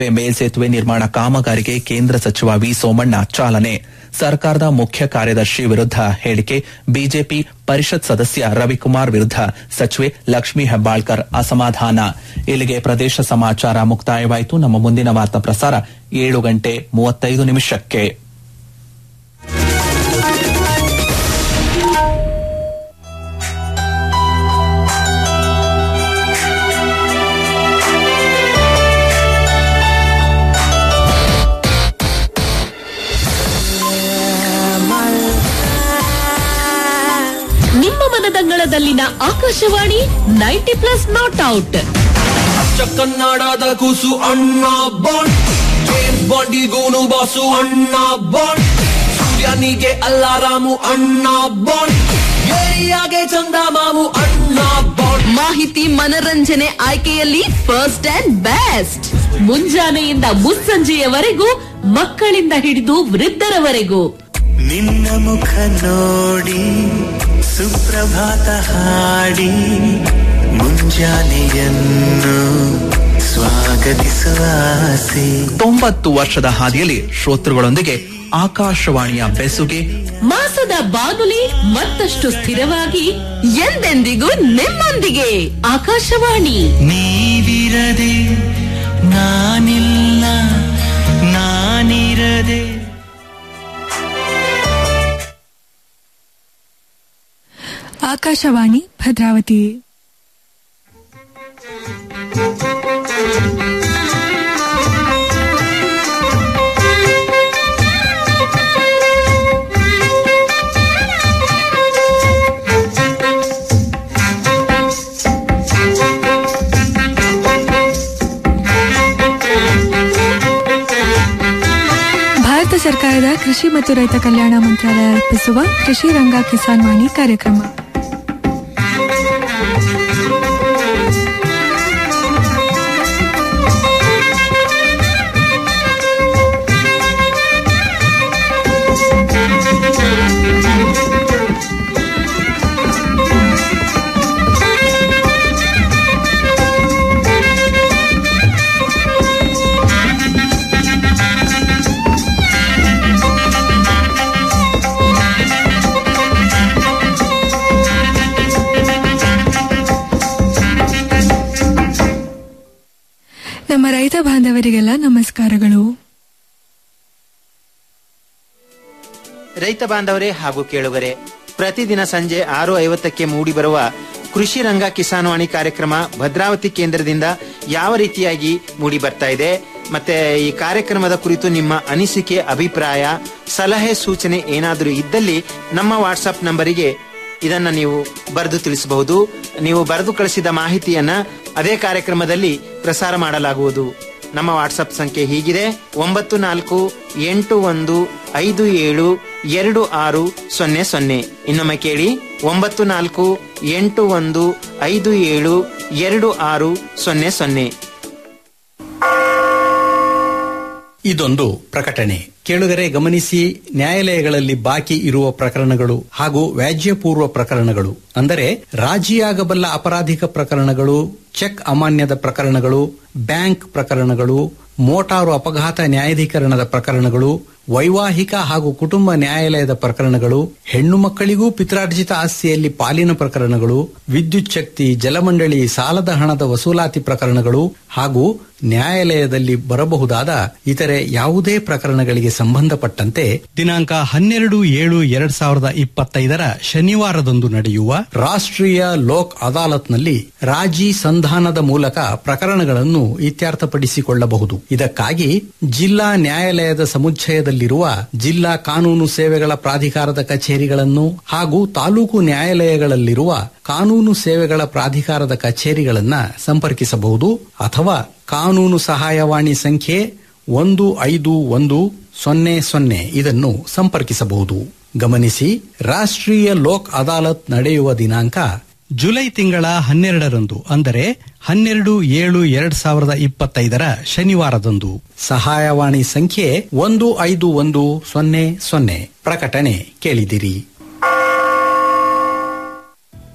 ಮೇಲ್ಸೇತುವೆ ನಿರ್ಮಾಣ ಕಾಮಗಾರಿಗೆ ಕೇಂದ್ರ ಸಚಿವ ವಿ ಸೋಮಣ್ಣ ಚಾಲನೆ ಸರ್ಕಾರದ ಮುಖ್ಯ ಕಾರ್ಯದರ್ಶಿ ವಿರುದ್ಧ ಹೇಳಿಕೆ ಬಿಜೆಪಿ ಪರಿಷತ್ ಸದಸ್ಯ ರವಿಕುಮಾರ್ ವಿರುದ್ಧ ಸಚಿವೆ ಲಕ್ಷ್ಮೀ ಹೆಬ್ಬಾಳ್ಕರ್ ಅಸಮಾಧಾನ ಇಲ್ಲಿಗೆ ಪ್ರದೇಶ ಸಮಾಚಾರ ಮುಕ್ತಾಯವಾಯಿತು ನಮ್ಮ ಮುಂದಿನ ವಾರ್ತಾ ಪ್ರಸಾರ ಏಳು ಗಂಟೆ ಮೂವತ್ತೈದು ನಿಮಿಷಕ್ಕೆ ನಿಮ್ಮ ಮನದಂಗಳದಲ್ಲಿನ Akashvani ninety plus not out ಅಚ್ಚ ಕನ್ನಡದ ಕೂಸು ಅಣ್ಣ ಬಾಂಡ್ ಜೇಮ್ಸ್ ಬಾಂಡಿಗೂನು ಬಾಸು ಅಣ್ಣ ಬಾಂಡ್ ಸೂರ್ಯನಿಗೆ ಅಲ್ಲಾರಾಮು ಅಣ್ಣ ಬಾಂಡ್ ಏರಿಯಾಗೆ ಚಂದ ಮಾಮು ಅಣ್ಣ ಬಾಂಡ್ ಮಾಹಿತಿ ಮನರಂಜನೆ ಆಯ್ಕೆಯಲ್ಲಿ ಫಸ್ಟ್ ಅಂಡ್ ಬೆಸ್ಟ್ ಮುಂಜಾನೆಯಿಂದ ಮುಸ್ಸಂಜೆಯವರೆಗೂ ಮಕ್ಕಳಿಂದ ಹಿಡಿದು ವೃದ್ಧರವರೆಗೂ ನಿನ್ನ ಮುಖ ನೋಡಿ ಸುಪ್ರಭಾತ ಹಾಡಿ ಮುಂಜಾನೆಯನ್ನು ಸ್ವಾಗತಿಸುವ ಆಸೆ ತೊಂಬತ್ತು ವರ್ಷದ ಹಾದಿಯಲ್ಲಿ ಶ್ರೋತೃಗಳೊಂದಿಗೆ ಆಕಾಶವಾಣಿಯ ಬೆಸುಗೆ ಮಾಸದ ಬಾನುಲಿ ಮತ್ತಷ್ಟು ಸ್ಥಿರವಾಗಿ ಎಂದೆಂದಿಗೂ ನಿಮ್ಮೊಂದಿಗೆ ಆಕಾಶವಾಣಿ ನೀವಿರದೆ ನಾನಿಲ್ಲ ನಾನಿರದೆ ಆಕಾಶವಾಣಿ ಭದ್ರಾವತಿ ಭಾರತ ಸರ್ಕಾರದ ಕೃಷಿ ಮತ್ತು ರೈತ ಕಲ್ಯಾಣ ಮಂತ್ರಾಲಯ ಅರ್ಪಿಸುವ ಕೃಷಿ ರಂಗ ಕಿಸಾನ್ ವಾಣಿ ಕಾರ್ಯಕ್ರಮ ನಮ್ಮ ರೈತ ಬಾಂಧವರಿಗೆಲ್ಲ ನಮಸ್ಕಾರಗಳು ರೈತ ಬಾಂಧವರೇ ಹಾಗೂ ಕೇಳುಗರೆ ಪ್ರತಿದಿನ ಸಂಜೆ ಆರು ಐವತ್ತಕ್ಕೆ ಮೂಡಿಬರುವ ಕೃಷಿ ರಂಗ ಕಿಸಾನ್ವಾಣಿ ಕಾರ್ಯಕ್ರಮ ಭದ್ರಾವತಿ ಕೇಂದ್ರದಿಂದ ಯಾವ ರೀತಿಯಾಗಿ ಮೂಡಿ ಬರ್ತಾ ಇದೆ ಮತ್ತೆ ಈ ಕಾರ್ಯಕ್ರಮದ ಕುರಿತು ನಿಮ್ಮ ಅನಿಸಿಕೆ ಅಭಿಪ್ರಾಯ ಸಲಹೆ ಸೂಚನೆ ಏನಾದರೂ ಇದ್ದಲ್ಲಿ ನಮ್ಮ ವಾಟ್ಸಪ್ ನಂಬರಿಗೆ ಇದನ್ನ ನೀವು ಬರೆದು ತಿಳಿಸಬಹುದು ನೀವು ಬರೆದು ಕಳಿಸಿದ ಮಾಹಿತಿಯನ್ನ ಅದೇ ಕಾರ್ಯಕ್ರಮದಲ್ಲಿ ಪ್ರಸಾರ ಮಾಡಲಾಗುವುದು ನಮ್ಮ ವಾಟ್ಸಪ್ ಸಂಖ್ಯೆ ಹೀಗಿದೆ ಒಂಬತ್ತು ನಾಲ್ಕು ಎಂಟು ಒಂದು ಐದು ಏಳು ಎರಡು ಆರು ಸೊನ್ನೆ ಸೊನ್ನೆ ಇನ್ನೊಮ್ಮೆ ಕೇಳಿ ಒಂಬತ್ತು ನಾಲ್ಕು ಎಂಟು ಒಂದು ಐದು ಏಳು ಎರಡು ಆರು ಸೊನ್ನೆ ಸೊನ್ನೆ ಇದೊಂದು ಪ್ರಕಟಣೆ ಕೇಳುಗರೆ ಗಮನಿಸಿ ನ್ಯಾಯಾಲಯಗಳಲ್ಲಿ ಬಾಕಿ ಇರುವ ಪ್ರಕರಣಗಳು ಹಾಗೂ ವ್ಯಾಜ್ಯಪೂರ್ವ ಪ್ರಕರಣಗಳು ಅಂದರೆ ರಾಜಿಯಾಗಬಲ್ಲ ಅಪರಾಧಿಕ ಪ್ರಕರಣಗಳು ಚೆಕ್ ಅಮಾನ್ಯದ ಪ್ರಕರಣಗಳು ಬ್ಯಾಂಕ್ ಪ್ರಕರಣಗಳು ಮೋಟಾರು ಅಪಘಾತ ನ್ಯಾಯಾಧೀಕರಣದ ಪ್ರಕರಣಗಳು ವೈವಾಹಿಕ ಹಾಗೂ ಕುಟುಂಬ ನ್ಯಾಯಾಲಯದ ಪ್ರಕರಣಗಳು ಹೆಣ್ಣು ಮಕ್ಕಳಿಗೂ ಪಿತ್ರಾರ್ಜಿತ ಆಸ್ತಿಯಲ್ಲಿ ಪಾಲಿನ ಪ್ರಕರಣಗಳು ವಿದ್ಯುತ್ ಶಕ್ತಿ ಜಲಮಂಡಳಿ ಸಾಲದ ಹಣದ ವಸೂಲಾತಿ ಪ್ರಕರಣಗಳು ಹಾಗೂ ನ್ಯಾಯಾಲಯದಲ್ಲಿ ಬರಬಹುದಾದ ಇತರೆ ಯಾವುದೇ ಪ್ರಕರಣಗಳಿಗೆ ಸಂಬಂಧಪಟ್ಟಂತೆ ದಿನಾಂಕ ಹನ್ನೆರಡು ಏಳು ಎರಡ್ ಸಾವಿರದ ಇಪ್ಪತ್ತೈದರ ಶನಿವಾರದಂದು ನಡೆಯುವ ರಾಷ್ಟ್ರೀಯ ಲೋಕ್ ಅದಾಲತ್ನಲ್ಲಿ ರಾಜಿ ಸಂಧಾನದ ಮೂಲಕ ಪ್ರಕರಣಗಳನ್ನು ಇತ್ಯರ್ಥಪಡಿಸಿಕೊಳ್ಳಬಹುದು ಇದಕ್ಕಾಗಿ ಜಿಲ್ಲಾ ನ್ಯಾಯಾಲಯದ ಸಮುಚ್ಚಯದಲ್ಲಿರುವ ಜಿಲ್ಲಾ ಕಾನೂನು ಸೇವೆಗಳ ಪ್ರಾಧಿಕಾರದ ಕಚೇರಿಗಳನ್ನು ಹಾಗೂ ತಾಲೂಕು ನ್ಯಾಯಾಲಯಗಳಲ್ಲಿರುವ ಕಾನೂನು ಸೇವೆಗಳ ಪ್ರಾಧಿಕಾರದ ಕಚೇರಿಗಳನ್ನ ಸಂಪರ್ಕಿಸಬಹುದು ಅಥವಾ ಕಾನೂನು ಸಹಾಯವಾಣಿ ಸಂಖ್ಯೆ ಒಂದು ಐದು ಒಂದು ಸೊನ್ನೆ ಸೊನ್ನೆ ಇದನ್ನು ಸಂಪರ್ಕಿಸಬಹುದು ಗಮನಿಸಿ ರಾಷ್ಟ್ರೀಯ ಲೋಕ್ ಅದಾಲತ್ ನಡೆಯುವ ದಿನಾಂಕ ಜುಲೈ ತಿಂಗಳ ಹನ್ನೆರಡರಂದು ಅಂದರೆ ಹನ್ನೆರಡು ಏಳು ಎರಡ್ ಸಾವಿರದ ಇಪ್ಪತ್ತೈದರ ಶನಿವಾರದಂದು ಸಹಾಯವಾಣಿ ಸಂಖ್ಯೆ ಒಂದು ಐದು ಒಂದು ಸೊನ್ನೆ ಸೊನ್ನೆ ಪ್ರಕಟಣೆ ಕೇಳಿದಿರಿ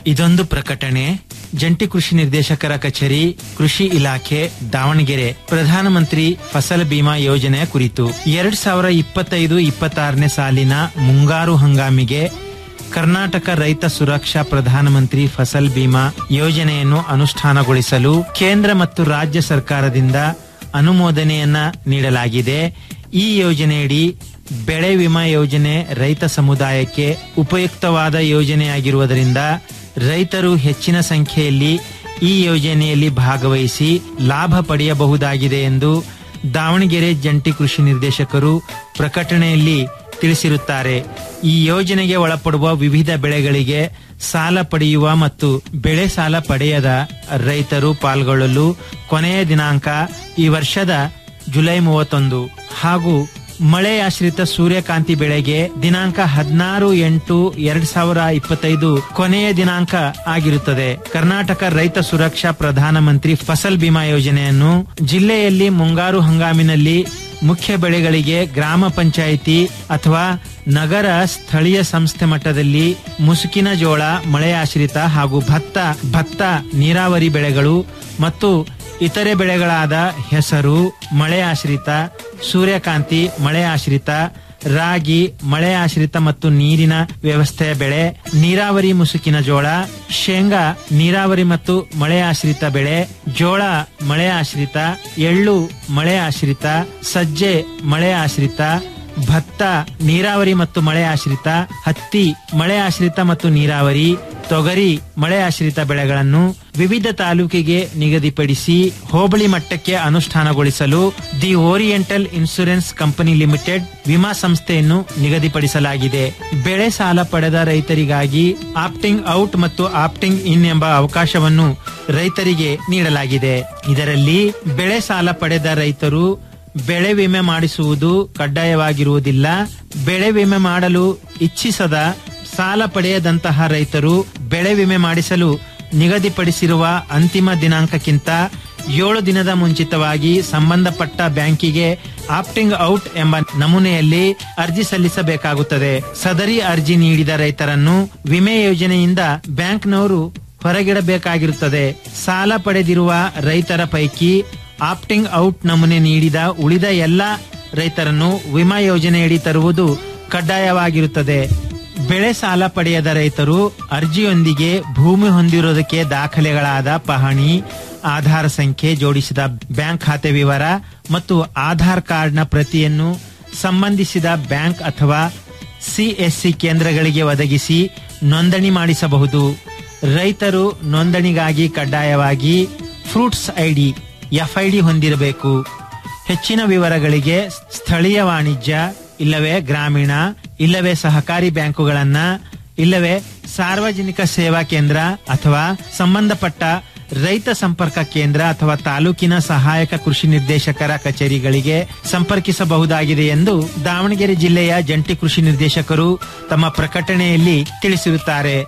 ಇದೊಂದು ಪ್ರಕಟಣೆ ಜಂಟಿ ಕೃಷಿ ನಿರ್ದೇಶಕರ ಕಚೇರಿ ಕೃಷಿ ಇಲಾಖೆ ದಾವಣಗೆರೆ ಪ್ರಧಾನಮಂತ್ರಿ ಫಸಲ್ ಬಿಮಾ ಯೋಜನೆಯ ಕುರಿತು ಎರಡ್ ಸಾವಿರ ಇಪ್ಪತ್ತೈದು ಇಪ್ಪತ್ತಾರನೇ ಸಾಲಿನ ಮುಂಗಾರು ಹಂಗಾಮಿಗೆ ಕರ್ನಾಟಕ ರೈತ ಸುರಕ್ಷಾ ಪ್ರಧಾನಮಂತ್ರಿ ಫಸಲ್ ಬಿಮಾ ಯೋಜನೆಯನ್ನು ಅನುಷ್ಠಾನಗೊಳಿಸಲು ಕೇಂದ್ರ ಮತ್ತು ರಾಜ್ಯ ಸರ್ಕಾರದಿಂದ ಅನುಮೋದನೆಯನ್ನ ನೀಡಲಾಗಿದೆ ಈ ಯೋಜನೆಯಡಿ ಬೆಳೆ ವಿಮಾ ಯೋಜನೆ ರೈತ ಸಮುದಾಯಕ್ಕೆ ಉಪಯುಕ್ತವಾದ ಯೋಜನೆಯಾಗಿರುವುದರಿಂದ ರೈತರು ಹೆಚ್ಚಿನ ಸಂಖ್ಯೆಯಲ್ಲಿ ಈ ಯೋಜನೆಯಲ್ಲಿ ಭಾಗವಹಿಸಿ ಲಾಭ ಪಡೆಯಬಹುದಾಗಿದೆ ಎಂದು ದಾವಣಗೆರೆ ಜಂಟಿ ಕೃಷಿ ನಿರ್ದೇಶಕರು ಪ್ರಕಟಣೆಯಲ್ಲಿ ತಿಳಿಸಿರುತ್ತಾರೆ ಈ ಯೋಜನೆಗೆ ಒಳಪಡುವ ವಿವಿಧ ಬೆಳೆಗಳಿಗೆ ಸಾಲ ಪಡೆಯುವ ಮತ್ತು ಬೆಳೆ ಸಾಲ ಪಡೆಯದ ರೈತರು ಪಾಲ್ಗೊಳ್ಳಲು ಕೊನೆಯ ದಿನಾಂಕ ಈ ವರ್ಷದ ಜುಲೈ ಮೂವತ್ತೊಂದು ಹಾಗೂ ಮಳೆಯಾಶ್ರಿತ ಸೂರ್ಯಕಾಂತಿ ಬೆಳೆಗೆ ದಿನಾಂಕ ಹದಿನಾರು ಎಂಟು ಎರಡ್ ಸಾವಿರ ಇಪ್ಪತ್ತೈದು ಕೊನೆಯ ದಿನಾಂಕ ಆಗಿರುತ್ತದೆ ಕರ್ನಾಟಕ ರೈತ ಸುರಕ್ಷಾ ಪ್ರಧಾನಮಂತ್ರಿ ಫಸಲ್ ಬಿಮಾ ಯೋಜನೆಯನ್ನು ಜಿಲ್ಲೆಯಲ್ಲಿ ಮುಂಗಾರು ಹಂಗಾಮಿನಲ್ಲಿ ಮುಖ್ಯ ಬೆಳೆಗಳಿಗೆ ಗ್ರಾಮ ಪಂಚಾಯಿತಿ ಅಥವಾ ನಗರ ಸ್ಥಳೀಯ ಸಂಸ್ಥೆ ಮಟ್ಟದಲ್ಲಿ ಮುಸುಕಿನ ಜೋಳ ಮಳೆಯಾಶ್ರಿತ ಹಾಗೂ ಭತ್ತ ಭತ್ತ ನೀರಾವರಿ ಬೆಳೆಗಳು ಮತ್ತು ಇತರೆ ಬೆಳೆಗಳಾದ ಹೆಸರು ಮಳೆ ಆಶ್ರಿತ ಸೂರ್ಯಕಾಂತಿ ಮಳೆ ಆಶ್ರಿತ ರಾಗಿ ಮಳೆ ಆಶ್ರಿತ ಮತ್ತು ನೀರಿನ ವ್ಯವಸ್ಥೆಯ ಬೆಳೆ ನೀರಾವರಿ ಮುಸುಕಿನ ಜೋಳ ಶೇಂಗಾ ನೀರಾವರಿ ಮತ್ತು ಮಳೆ ಆಶ್ರಿತ ಬೆಳೆ ಜೋಳ ಮಳೆ ಆಶ್ರಿತ ಎಳ್ಳು ಮಳೆ ಆಶ್ರಿತ ಸಜ್ಜೆ ಮಳೆ ಆಶ್ರಿತ ಭತ್ತ ನೀರಾವರಿ ಮತ್ತು ಮಳೆ ಆಶ್ರಿತ ಹತ್ತಿ ಮಳೆ ಆಶ್ರಿತ ಮತ್ತು ನೀರಾವರಿ ತೊಗರಿ ಮಳೆ ಆಶ್ರಿತ ಬೆಳೆಗಳನ್ನು ವಿವಿಧ ತಾಲೂಕಿಗೆ ನಿಗದಿಪಡಿಸಿ ಹೋಬಳಿ ಮಟ್ಟಕ್ಕೆ ಅನುಷ್ಠಾನಗೊಳಿಸಲು the Oriental Insurance Company Limited ವಿಮಾ ಸಂಸ್ಥೆಯನ್ನು ನಿಗದಿಪಡಿಸಲಾಗಿದೆ ಬೆಳೆ ಸಾಲ ಪಡೆದ ರೈತರಿಗಾಗಿ ಆಪ್ಟಿಂಗ್ ಔಟ್ ಮತ್ತು ಆಪ್ಟಿಂಗ್ ಇನ್ ಎಂಬ ಅವಕಾಶವನ್ನು ರೈತರಿಗೆ ನೀಡಲಾಗಿದೆ ಇದರಲ್ಲಿ ಬೆಳೆ ಸಾಲ ಪಡೆದ ರೈತರು ಬೆಳೆ ವಿಮೆ ಮಾಡಿಸುವುದು ಕಡ್ಡಾಯವಾಗಿರುವುದಿಲ್ಲ ಬೆಳೆ ವಿಮೆ ಮಾಡಲು ಇಚ್ಛಿಸದ ಸಾಲ ಪಡೆಯದಂತಹ ರೈತರು ಬೆಳೆ ವಿಮೆ ಮಾಡಿಸಲು ನಿಗದಿಪಡಿಸಿರುವ ಅಂತಿಮ ದಿನಾಂಕಕ್ಕಿಂತ ಏಳು ದಿನದ ಮುಂಚಿತವಾಗಿ ಸಂಬಂಧಪಟ್ಟ ಬ್ಯಾಂಕಿಗೆ ಆಪ್ಟಿಂಗ್ ಔಟ್ ಎಂಬ ನಮೂನೆಯಲ್ಲಿ ಅರ್ಜಿ ಸಲ್ಲಿಸಬೇಕಾಗುತ್ತದೆ ಸದರಿ ಅರ್ಜಿ ನೀಡಿದ ರೈತರನ್ನು ವಿಮೆ ಯೋಜನೆಯಿಂದ ಬ್ಯಾಂಕ್ನವರು ಹೊರಗಿಡಬೇಕಾಗಿರುತ್ತದೆ ಸಾಲ ಪಡೆದಿರುವ ರೈತರ ಪೈಕಿ ಆಪ್ಟಿಂಗ್ ಔಟ್ ನಮೂನೆ ನೀಡಿದ ಉಳಿದ ಎಲ್ಲ ರೈತರನ್ನು ವಿಮಾ ಯೋಜನೆಯಡಿ ತರುವುದು ಕಡ್ಡಾಯವಾಗಿರುತ್ತದೆ ಬೆಳೆ ಸಾಲ ಪಡೆಯದ ರೈತರು ಅರ್ಜಿಯೊಂದಿಗೆ ಭೂಮಿ ಹೊಂದಿರುವುದಕ್ಕೆ ದಾಖಲೆಗಳಾದ ಪಹಣಿ ಆಧಾರ್ ಸಂಖ್ಯೆ ಜೋಡಿಸಿದ ಬ್ಯಾಂಕ್ ಖಾತೆ ವಿವರ ಮತ್ತು ಆಧಾರ್ ಕಾರ್ಡ್ನ ಪ್ರತಿಯನ್ನು ಸಂಬಂಧಿಸಿದ ಬ್ಯಾಂಕ್ ಅಥವಾ ಸಿಎಸ್ಸಿ ಕೇಂದ್ರಗಳಿಗೆ ಒದಗಿಸಿ ನೋಂದಣಿ ಮಾಡಿಸಬಹುದು ರೈತರು ನೋಂದಣಿಗಾಗಿ ಕಡ್ಡಾಯವಾಗಿ ಫ್ರೂಟ್ಸ್ ಐಡಿ ಎಫ್ಐಡಿ ಹೊಂದಿರಬೇಕು ಹೆಚ್ಚಿನ ವಿವರಗಳಿಗೆ ಸ್ಥಳೀಯ ವಾಣಿಜ್ಯ ಇಲ್ಲವೇ ಗ್ರಾಮೀಣ ಇಲ್ಲವೇ ಸಹಕಾರಿ ಬ್ಯಾಂಕುಗಳನ್ನ ಇಲ್ಲವೇ ಸಾರ್ವಜನಿಕ ಸೇವಾ ಕೇಂದ್ರ ಅಥವಾ ಸಂಬಂಧಪಟ್ಟ ರೈತ ಸಂಪರ್ಕ ಕೇಂದ್ರ ಅಥವಾ ತಾಲೂಕಿನ ಸಹಾಯಕ ಕೃಷಿ ನಿರ್ದೇಶಕರ ಕಚೇರಿಗಳಿಗೆ ಸಂಪರ್ಕಿಸಬಹುದಾಗಿದೆ ಎಂದು ದಾವಣಗೆರೆ ಜಿಲ್ಲೆಯ ಜಂಟಿ ಕೃಷಿ ನಿರ್ದೇಶಕರು ತಮ್ಮ ಪ್ರಕಟಣೆಯಲ್ಲಿ ತಿಳಿಸಿರುತ್ತಾರೆ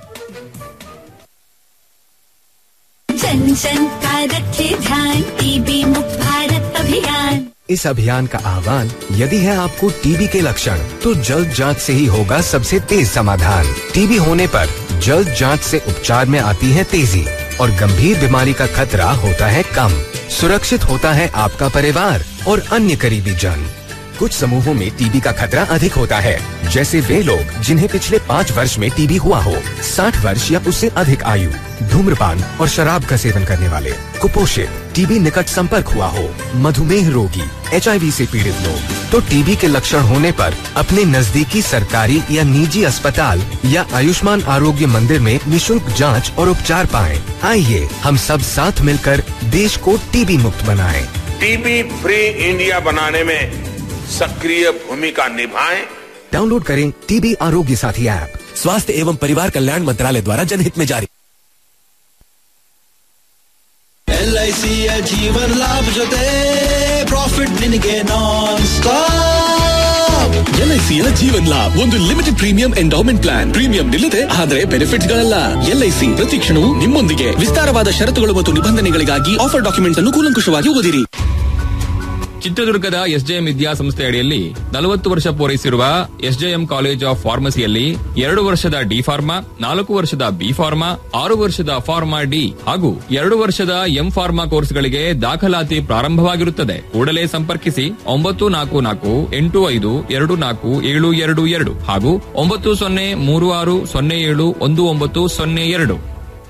जन जन का रखे ध्यान टीबी मुक्त भारत अभियान इस अभियान का आह्वान यदि है आपको टीबी के लक्षण तो जल्द जांच से ही होगा सबसे तेज समाधान टीबी होने पर जल्द जांच से उपचार में आती है तेजी और गंभीर बीमारी का खतरा होता है कम सुरक्षित होता है आपका परिवार और अन्य करीबी जन कुछ समूहों में टीबी का खतरा अधिक होता है जैसे वे लोग जिन्हें पिछले पाँच वर्ष में टीबी हुआ हो साठ वर्ष या उससे अधिक आयु धूम्रपान और शराब का सेवन करने वाले कुपोषित टीबी निकट संपर्क हुआ हो मधुमेह रोगी एच से पीड़ित लोग तो टीबी के लक्षण होने पर अपने नजदीकी सरकारी या निजी अस्पताल या आयुष्मान आरोग्य मंदिर में निशुल्क जांच और उपचार पाएं। आइए हम सब साथ मिलकर देश को टीबी मुक्त बनाएं। टीबी फ्री इंडिया बनाने में सक्रिय भूमिका निभाएं डाउनलोड करें टीबी आरोग्य साथी ऐप स्वास्थ्य एवं परिवार कल्याण मंत्रालय द्वारा जनहित में जारी ಎಲ್ಐಸಿಯ ಜೀವನ್ ಲಾಭ ಜೊತೆ ಪ್ರಾಫಿಟ್ ನಿನಗೆ ನಾನ್ ಸ್ಟಾಪ್ ಎಲ್ಐಸಿಯ ಜೀವನ್ ಲಾಭ್ ಒಂದು limited premium endowment plan premium ನಿಲ್ಲದೆ ಆದರೆ ಬೆನಿಫಿಟ್ಸ್ ಗಳಲ್ಲ ಎಲ್ಐಸಿ ಪ್ರತಿ ಕ್ಷಣವೂ ನಿಮ್ಮೊಂದಿಗೆ ವಿಸ್ತಾರವಾದ ಷರತ್ತುಗಳು ಮತ್ತು ನಿಬಂಧನೆಗಳಿಗಾಗಿ ಆಫರ್ ಡಾಕ್ಯುಮೆಂಟ್ಸ್ ಅನ್ನು ಕೂಲಂಕುಷವಾಗಿ ಓದಿರಿ ಚಿತ್ರದುರ್ಗದ ಎಸ್ಜೆಎಂ ವಿದ್ಯಾಸಂಸ್ಥೆ ಅಡಿಯಲ್ಲಿ ನಲವತ್ತು ವರ್ಷ ಪೂರೈಸಿರುವ ಎಸ್ಜೆಎಂ ಕಾಲೇಜ್ ಆಫ್ ಫಾರ್ಮಸಿಯಲ್ಲಿ ಎರಡು ವರ್ಷದ ಡಿ ಫಾರ್ಮಾ ನಾಲ್ಕು ವರ್ಷದ ಬಿ ಫಾರ್ಮಾ ಆರು ವರ್ಷದ ಫಾರ್ಮಾ ಡಿ ಹಾಗೂ ಎರಡು ವರ್ಷದ ಎಂ ಫಾರ್ಮಾ ಕೋರ್ಸ್ಗಳಿಗೆ ದಾಖಲಾತಿ ಪ್ರಾರಂಭವಾಗಿರುತ್ತದೆ ಕೂಡಲೇ ಸಂಪರ್ಕಿಸಿ ಒಂಬತ್ತು ನಾಲ್ಕು ನಾಲ್ಕು ಎಂಟು ಐದು ಎರಡು ನಾಲ್ಕು ಏಳು ಎರಡು ಎರಡು ಹಾಗೂ ಒಂಬತ್ತು ಸೊನ್ನೆ ಮೂರು ಆರು ಸೊನ್ನೆ ಏಳು ಒಂದು ಒಂಬತ್ತು ಸೊನ್ನೆ ಎರಡು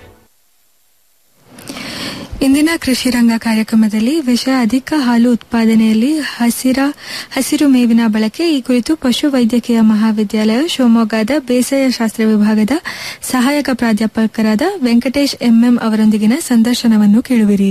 ಇಂದಿನ ಕೃಷಿ ರಂಗ ಕಾರ್ಯಕ್ರಮದಲ್ಲಿ ವಿಷಯ ಅಧಿಕ ಹಾಲು ಉತ್ಪಾದನೆಯಲ್ಲಿ ಹಸಿರ ಹಸಿರು ಮೇವಿನ ಬಳಕೆ ಈ ಕುರಿತು ಪಶು ವೈದ್ಯಕೀಯ ಮಹಾವಿದ್ಯಾಲಯ ಶಿವಮೊಗ್ಗದ ಬೇಸಾಯ ಶಾಸ್ತ್ರ ವಿಭಾಗದ ಸಹಾಯಕ ಪ್ರಾಧ್ಯಾಪಕರಾದ ವೆಂಕಟೇಶ್ ಎಂಎಂ ಅವರೊಂದಿಗಿನ ಸಂದರ್ಶನವನ್ನು ಕೇಳುವಿರಿ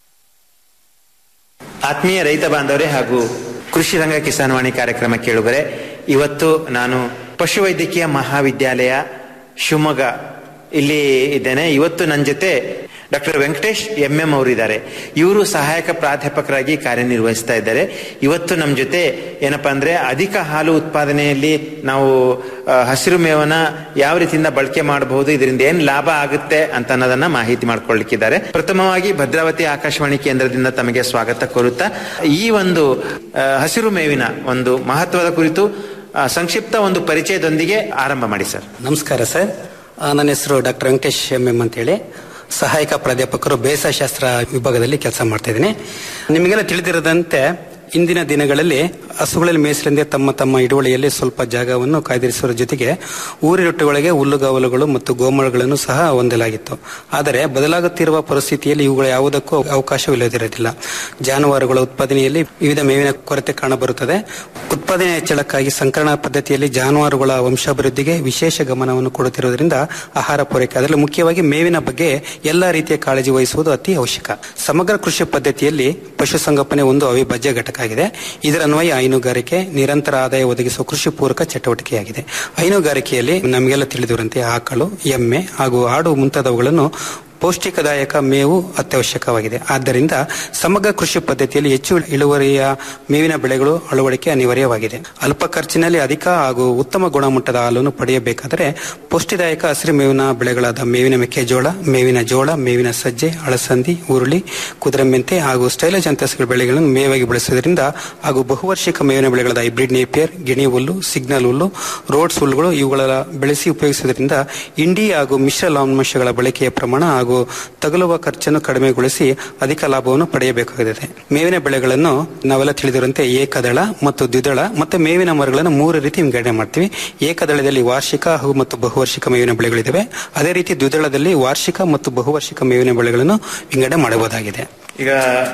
ಆತ್ಮೀಯ ರೈತ ಬಾಂಧವರೇ ಹಾಗೂ ಕೃಷಿ ರಂಗ ಕಿಸಾನ್ ವಾಣಿ ಕಾರ್ಯಕ್ರಮ ಕೇಳುಗರೆ ಇವತ್ತು ನಾನು ಪಶುವೈದ್ಯಕೀಯ ಮಹಾವಿದ್ಯಾಲಯ ಶಿವಮೊಗ್ಗ ಇಲ್ಲಿ ಇದ್ದೇನೆ ಇವತ್ತು ನನ್ನ ಜೊತೆ ಡಾಕ್ಟರ್ ವೆಂಕಟೇಶ್ ಎಂ ಎಂ ಅವರಿದ್ದಾರೆ ಇವರು ಸಹಾಯಕ ಪ್ರಾಧ್ಯಾಪಕರಾಗಿ ಕಾರ್ಯನಿರ್ವಹಿಸ್ತಾ ಇದ್ದಾರೆ ಇವತ್ತು ನಮ್ಮ ಜೊತೆ ಏನಪ್ಪಾ ಅಂದ್ರೆ ಅಧಿಕ ಹಾಲು ಉತ್ಪಾದನೆಯಲ್ಲಿ ನಾವು ಆ, ಹಸಿರು ಮೇವನ್ನ ಯಾವ ರೀತಿಯಿಂದ ಬಳಕೆ ಮಾಡಬಹುದು ಇದರಿಂದ ಏನ್ ಲಾಭ ಆಗುತ್ತೆ ಅಂತ ಅನ್ನೋದನ್ನ ಮಾಹಿತಿ ಮಾಡ್ಕೊಳ್ಳಿಕ್ಕಿದ್ದಾರೆ ಪ್ರಥಮವಾಗಿ ಭದ್ರಾವತಿ ಆಕಾಶವಾಣಿ ಕೇಂದ್ರದಿಂದ ತಮಗೆ ಸ್ವಾಗತ ಕೋರುತ್ತಾ ಈ ಒಂದು ಆ, ಹಸಿರು ಮೇವಿನ ಒಂದು ಮಹತ್ವದ ಕುರಿತು ಆ, ಸಂಕ್ಷಿಪ್ತ ಒಂದು ಪರಿಚಯದೊಂದಿಗೆ ಆರಂಭ ಮಾಡಿ ಸರ್ ನಮಸ್ಕಾರ ಸರ್ ಆ, ನನ್ನ ಹೆಸರು ಡಾಕ್ಟರ್ ವೆಂಕಟೇಶ್ ಎಂ ಎಂ ಅಂತೇಳಿ ಸಹಾಯಕ ಪ್ರಾಧ್ಯಾಪಕರು ಬೇಸಾಯ ಶಾಸ್ತ್ರ ವಿಭಾಗದಲ್ಲಿ ಕೆಲಸ ಮಾಡ್ತಾ ಇದ್ದೀನಿ ನಿಮಗೆಲ್ಲ ತಿಳಿದಿರದಂತೆ ಇಂದಿನ ದಿನಗಳಲ್ಲಿ ಹಸುಗಳಲ್ಲಿ ಮೇಯಿಸಲೆಂದೇ ತಮ್ಮ ತಮ್ಮ ಹಿಡುವಳಿಯಲ್ಲಿ ಸ್ವಲ್ಪ ಜಾಗವನ್ನು ಕಾಯ್ದಿರಿಸುವ ಜೊತೆಗೆ ಊರಿನೊಟ್ಟುಗಳಿಗೆ ಹುಲ್ಲುಗಾವಲುಗಳು ಮತ್ತು ಗೋಮಾಳಗಳನ್ನು ಸಹ ಹೊಂದಲಾಗಿತ್ತು ಆದರೆ ಬದಲಾಗುತ್ತಿರುವ ಪರಿಸ್ಥಿತಿಯಲ್ಲಿ ಇವುಗಳ ಯಾವುದಕ್ಕೂ ಅವಕಾಶವಿಲ್ಲದಿರೋದಿಲ್ಲ ಜಾನುವಾರುಗಳ ಉತ್ಪಾದನೆಯಲ್ಲಿ ವಿವಿಧ ಮೇವಿನ ಕೊರತೆ ಕಾಣಬರುತ್ತದೆ ಉತ್ಪಾದನೆ ಹೆಚ್ಚಳಕ್ಕಾಗಿ ಸಂಕಲನ ಪದ್ಧತಿಯಲ್ಲಿ ಜಾನುವಾರುಗಳ ವಂಶಾಭಿವೃದ್ಧಿಗೆ ವಿಶೇಷ ಗಮನವನ್ನು ಕೊಡುತ್ತಿರುವುದರಿಂದ ಆಹಾರ ಪೂರೈಕೆ ಅದರಲ್ಲಿ ಮುಖ್ಯವಾಗಿ ಮೇವಿನ ಬಗ್ಗೆ ಎಲ್ಲಾ ರೀತಿಯ ಕಾಳಜಿ ವಹಿಸುವುದು ಅತಿ ಅವಶ್ಯಕ ಸಮಗ್ರ ಕೃಷಿ ಪದ್ಧತಿಯಲ್ಲಿ ಪಶುಸಂಗೋಪನೆ ಒಂದು ಅವಿಭಾಜ್ಯ ಘಟಕ ಆಗಿದೆ ಇದರ ಅನ್ವಯ ಹೈನುಗಾರಿಕೆ ನಿರಂತರ ಆದಾಯ ಒದಗಿಸುವ ಕೃಷಿ ಪೂರಕ ಚಟುವಟಿಕೆಯಾಗಿದೆ ಹೈನುಗಾರಿಕೆಯಲ್ಲಿ ನಮಗೆಲ್ಲ ತಿಳಿದಿರುವಂತೆ ಆಕಳು ಎಮ್ಮೆ ಹಾಗೂ ಆಡು ಮುಂತಾದವುಗಳನ್ನು ಪೌಷ್ಟಿಕದಾಯಕ ಮೇವು ಅತ್ಯವಶ್ಯಕವಾಗಿದೆ ಆದ್ದರಿಂದ ಸಮಗ್ರ ಕೃಷಿ ಪದ್ಧತಿಯಲ್ಲಿ ಹೆಚ್ಚು ಇಳುವರಿಯ ಮೇವಿನ ಬೆಳೆಗಳು ಅಳವಡಿಕೆ ಅನಿವಾರ್ಯವಾಗಿದೆ ಅಲ್ಪ ಖರ್ಚಿನಲ್ಲಿ ಅಧಿಕ ಹಾಗೂ ಉತ್ತಮ ಗುಣಮಟ್ಟದ ಹಾಲನ್ನು ಪಡೆಯಬೇಕಾದರೆ ಪೌಷ್ಟಿದಾಯಕ ಹಸಿರು ಮೇವಿನ ಬೆಳೆಗಳಾದ ಮೇವಿನ ಮೆಕ್ಕೆಜೋಳ ಮೇವಿನ ಜೋಳ ಮೇವಿನ ಸಜ್ಜೆ ಅಳಸಂದಿ ಉರುಳಿ ಕುದುರೆ ಮೆಂತೆ ಹಾಗೂ ಸ್ಟೈಲಜ್ ಅಂತಸ್ಗಳ ಬೆಳೆಗಳನ್ನು ಮೇವಾಗಿ ಬೆಳೆಸುವುದರಿಂದ ಹಾಗೂ ಬಹುವಾರ್ಷಿಕ ಮೇವಿನ ಬೆಳೆಗಳಾದ ಹೈಬ್ರಿಡ್ ನೇಪಿಯರ್ ಗಿಣಿ ಹುಲ್ಲು ಸಿಗ್ನಲ್ ಹುಲ್ಲು ರೋಡ್ಸ್ ಹುಲ್ಲುಗಳು ಇವುಗಳ ಬೆಳೆಸಿ ಉಪಯೋಗಿಸುವುದರಿಂದ ಇಂಡಿ ಹಾಗೂ ಮಿಶ್ರ ಲಾಂಶಗಳ ಬಳಕೆಯ ಪ್ರಮಾಣ ಹಾಗೂ ತಗುಲುವ ಖರ್ಚನ್ನು ಕಡಿಮೆಗೊಳಿಸಿ ಅಧಿಕ ಲಾಭವನ್ನು ಪಡೆಯಬೇಕಾಗಿದೆ ಮೇವಿನ ಬೆಳೆಗಳನ್ನು ನಾವೆಲ್ಲ ತಿಳಿದಿರುವಂತೆ ಏಕದಳ ಮತ್ತು ದ್ವಿದಳ ಮತ್ತು ಮೇವಿನ ಮರಗಳನ್ನು ಮೂರು ರೀತಿ ವಿಂಗಡಣೆ ಮಾಡ್ತೀವಿ ಏಕದಳದಲ್ಲಿ ವಾರ್ಷಿಕ ಹಾಗೂ ಮತ್ತು ಬಹುವಾರ್ಷಿಕ ಮೇವಿನ ಬೆಳೆಗಳಿದ್ದಾವೆ ಅದೇ ರೀತಿ ದ್ವಿದಳದಲ್ಲಿ ವಾರ್ಷಿಕ ಮತ್ತು ಬಹುವಾರ್ಷಿಕ ಮೇವಿನ ಬೆಳೆಗಳನ್ನು ವಿಂಗಡಣೆ ಮಾಡಬಹುದಾಗಿದೆ ಈಗ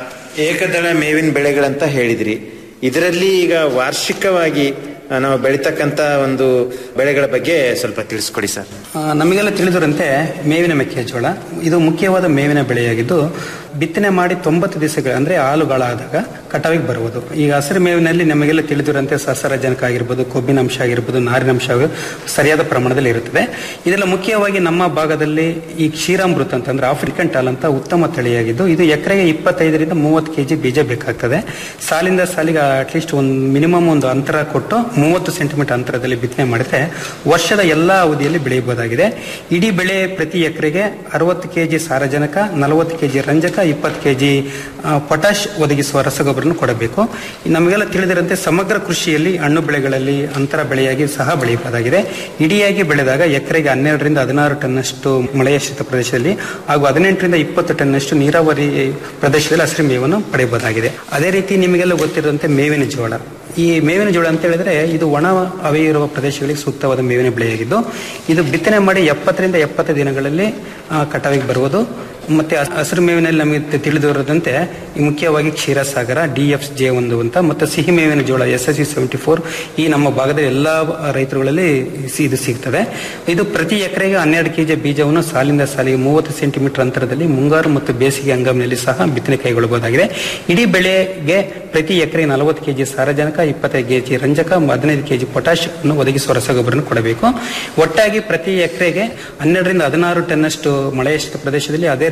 ಏಕದಳ ಮೇವಿನ ಬೆಳೆಗಳಂತ ಹೇಳಿದ್ರಿ ಇದರಲ್ಲಿ ಈಗ ವಾರ್ಷಿಕವಾಗಿ ಆ, ನಾವು ಬೆಳಿತಕ್ಕಂತ ಒಂದು ಬೆಳೆಗಳ ಬಗ್ಗೆ ಸ್ವಲ್ಪ ತಿಳಿಸ್ಕೊಡಿ ಸರ್ ಆ, ನಮಗೆಲ್ಲ ತಿಳಿದಿರುವಂತೆ ಮೇವಿನ ಮೆಕ್ಕೆಜೋಳ ಇದು ಮುಖ್ಯವಾದ ಮೇವಿನ ಬೆಳೆಯಾಗಿದ್ದು ಬಿತ್ತನೆ ಮಾಡಿ ತೊಂಬತ್ತು ದಿವಸಗಳು ಅಂದ್ರೆ ಹಾಲುಗಳಾದಾಗ ಕಟಾವಿಗೆ ಬರುವುದು ಈಗ ಹಸಿರು ಮೇವಿನಲ್ಲಿ ನಮಗೆಲ್ಲ ತಿಳಿದಿರುವಂತೆ ಸಸಾರಜನಕ ಆಗಿರ್ಬೋದು ಕೊಬ್ಬಿನಾಂಶ ಆಗಿರ್ಬೋದು ನಾರಿನಾಂಶ ಸರಿಯಾದ ಪ್ರಮಾಣದಲ್ಲಿ ಇರುತ್ತದೆ ಇದೆಲ್ಲ ಮುಖ್ಯವಾಗಿ ನಮ್ಮ ಭಾಗದಲ್ಲಿ ಈ ಕ್ಷೀರಾಮೃತ ಅಂತಂದ್ರೆ ಆಫ್ರಿಕನ್ ಟಾಲ್ ಅಂತ ಉತ್ತಮ ತಳಿಯಾಗಿದ್ದು ಇದು ಎಕರೆಗೆ ಇಪ್ಪತ್ತೈದರಿಂದ ಮೂವತ್ತು ಕೆಜಿ ಬೀಜ ಬೇಕಾಗ್ತದೆ ಸಾಲಿಂದ ಸಾಲಿಗೆ ಅಟ್ಲೀಸ್ಟ್ ಒಂದು ಮಿನಿಮಮ್ ಒಂದು ಅಂತರ ಕೊಟ್ಟು ಮೂವತ್ತು ಸೆಂಟಿಮೀಟರ್ ಅಂತರದಲ್ಲಿ ಬಿತ್ತನೆ ಮಾಡಿದ್ರೆ ವರ್ಷದ ಎಲ್ಲಾ ಅವಧಿಯಲ್ಲಿ ಬೆಳೆಯಬಹುದಾಗಿದೆ ಇಡೀ ಬೆಳೆ ಪ್ರತಿ ಎಕರೆಗೆ ಅರವತ್ತು ಕೆಜಿ ಸಾರಜನಕ ನಲವತ್ತು ಕೆಜಿ ರಂಜಕ ಇಪ್ಪತ್ತು ಕೆಜಿ ಪೊಟ್ಯಾಶ್ ಒದಗಿಸುವ ರಸಗೊಬ್ಬರನ್ನು ಕೊಡಬೇಕು ನಮಗೆಲ್ಲ ತಿಳಿದಿರಂತೆ ಸಮಗ್ರ ಕೃಷಿಯಲ್ಲಿ ಹಣ್ಣು ಬೆಳೆಗಳಲ್ಲಿ ಅಂತರ ಬೆಳೆಯಾಗಿ ಸಹ ಬೆಳೆಯಬಹುದಾಗಿದೆ ಇಡಿಯಾಗಿ ಬೆಳೆದಾಗ ಎಕರೆಗೆ ಹನ್ನೆರಡರಿಂದ ಹದಿನಾರು ಟನ್ನಷ್ಟು ಮಳೆಯಾಶ್ರಿತ ಪ್ರದೇಶದಲ್ಲಿ ಹಾಗೂ ಹದಿನೆಂಟರಿಂದ ಇಪ್ಪತ್ತು ಟನ್ನಷ್ಟು ನೀರಾವರಿ ಪ್ರದೇಶದಲ್ಲಿ ಹಸಿರು ಮೇವನ್ನು ಪಡೆಯಬಹುದಾಗಿದೆ ಅದೇ ರೀತಿ ನಿಮಗೆಲ್ಲ ಗೊತ್ತಿರುವಂತೆ ಮೇವಿನ ಜೋಳ ಈ ಮೇವಿನ ಜೋಳ ಅಂತ ಹೇಳಿದ್ರೆ ಇದು ಒಣ ಹವೆ ಇರುವ ಪ್ರದೇಶಗಳಿಗೆ ಸೂಕ್ತವಾದ ಮೇವಿನ ಬೆಳೆಯಾಗಿದ್ದು ಇದು ಬಿತ್ತನೆ ಮಾಡಿ ಎಪ್ಪತ್ತರಿಂದ ಎಪ್ಪತ್ತು ದಿನಗಳಲ್ಲಿ ಆ, ಕಟಾವಿಗೆ ಬರುವುದು ಮತ್ತೆ ಹಸ್- ಹಸಿರು ಮೇವಿನಲ್ಲಿ ನಮಗೆ ತಿ- ತಿಳಿದಿರೋದಂತೆ ಈ ಮುಖ್ಯವಾಗಿ ಕ್ಷೀರಸಾಗರ ಡಿ ಎಫ್ ಜೆ ಒಂದು ಅಂತ ಮತ್ತೆ ಸಿಹಿ ಮೇವಿನ ಜೋಳ S S C seventy four ಈ ನಮ್ಮ ಭಾಗದ ಎಲ್ಲಾ ರೈತರುಗಳಲ್ಲಿ ಸಿ- ಇದು ಸಿಗ್ತದೆ ಇದು ಪ್ರತಿ ಎಕರೆಗೆ ಹನ್ನೆರಡು ಕೆಜಿ ಬೀಜವನ್ನು ಸಾಲಿಂದ ಸಾಲಿಗೆ ಮೂವತ್ತು ಸೆಂಟಿಮೀಟರ್ ಅಂತರದಲ್ಲಿ ಮುಂಗಾರು ಮತ್ತು ಬೇಸಿಗೆ ಹಂಗಾಮಿನಲ್ಲಿ ಸಹ ಬಿತ್ತನೆ ಕೈಗೊಳ್ಳಬಹುದಾಗಿದೆ ಇಡೀ ಬೆಳೆಗೆ ಪ್ರತಿ ಎಕರೆಗೆ ನಲವತ್ತು ಕೆಜಿ ಸಾರಜನಕ ಇಪ್ಪತ್ತೈದು ಕೆಜಿ ರಂಜಕ ಹದಿನೈದು ಕೆಜಿ ಪೊಟ್ಯಾಶ್ ಅನ್ನು ಒದಗಿಸುವ ರಸಗೊಬ್ಬರನ್ನು ಕೊಡಬೇಕು ಒಟ್ಟಾಗಿ ಪ್ರತಿ ಎಕರೆಗೆ ಹನ್ನೆರಡರಿಂದ ಹದಿನಾರು ಟನ್ನಷ್ಟು ಮಳೆಯಷ್ಟು ಪ್ರದೇಶದಲ್ಲಿ ಅದೇ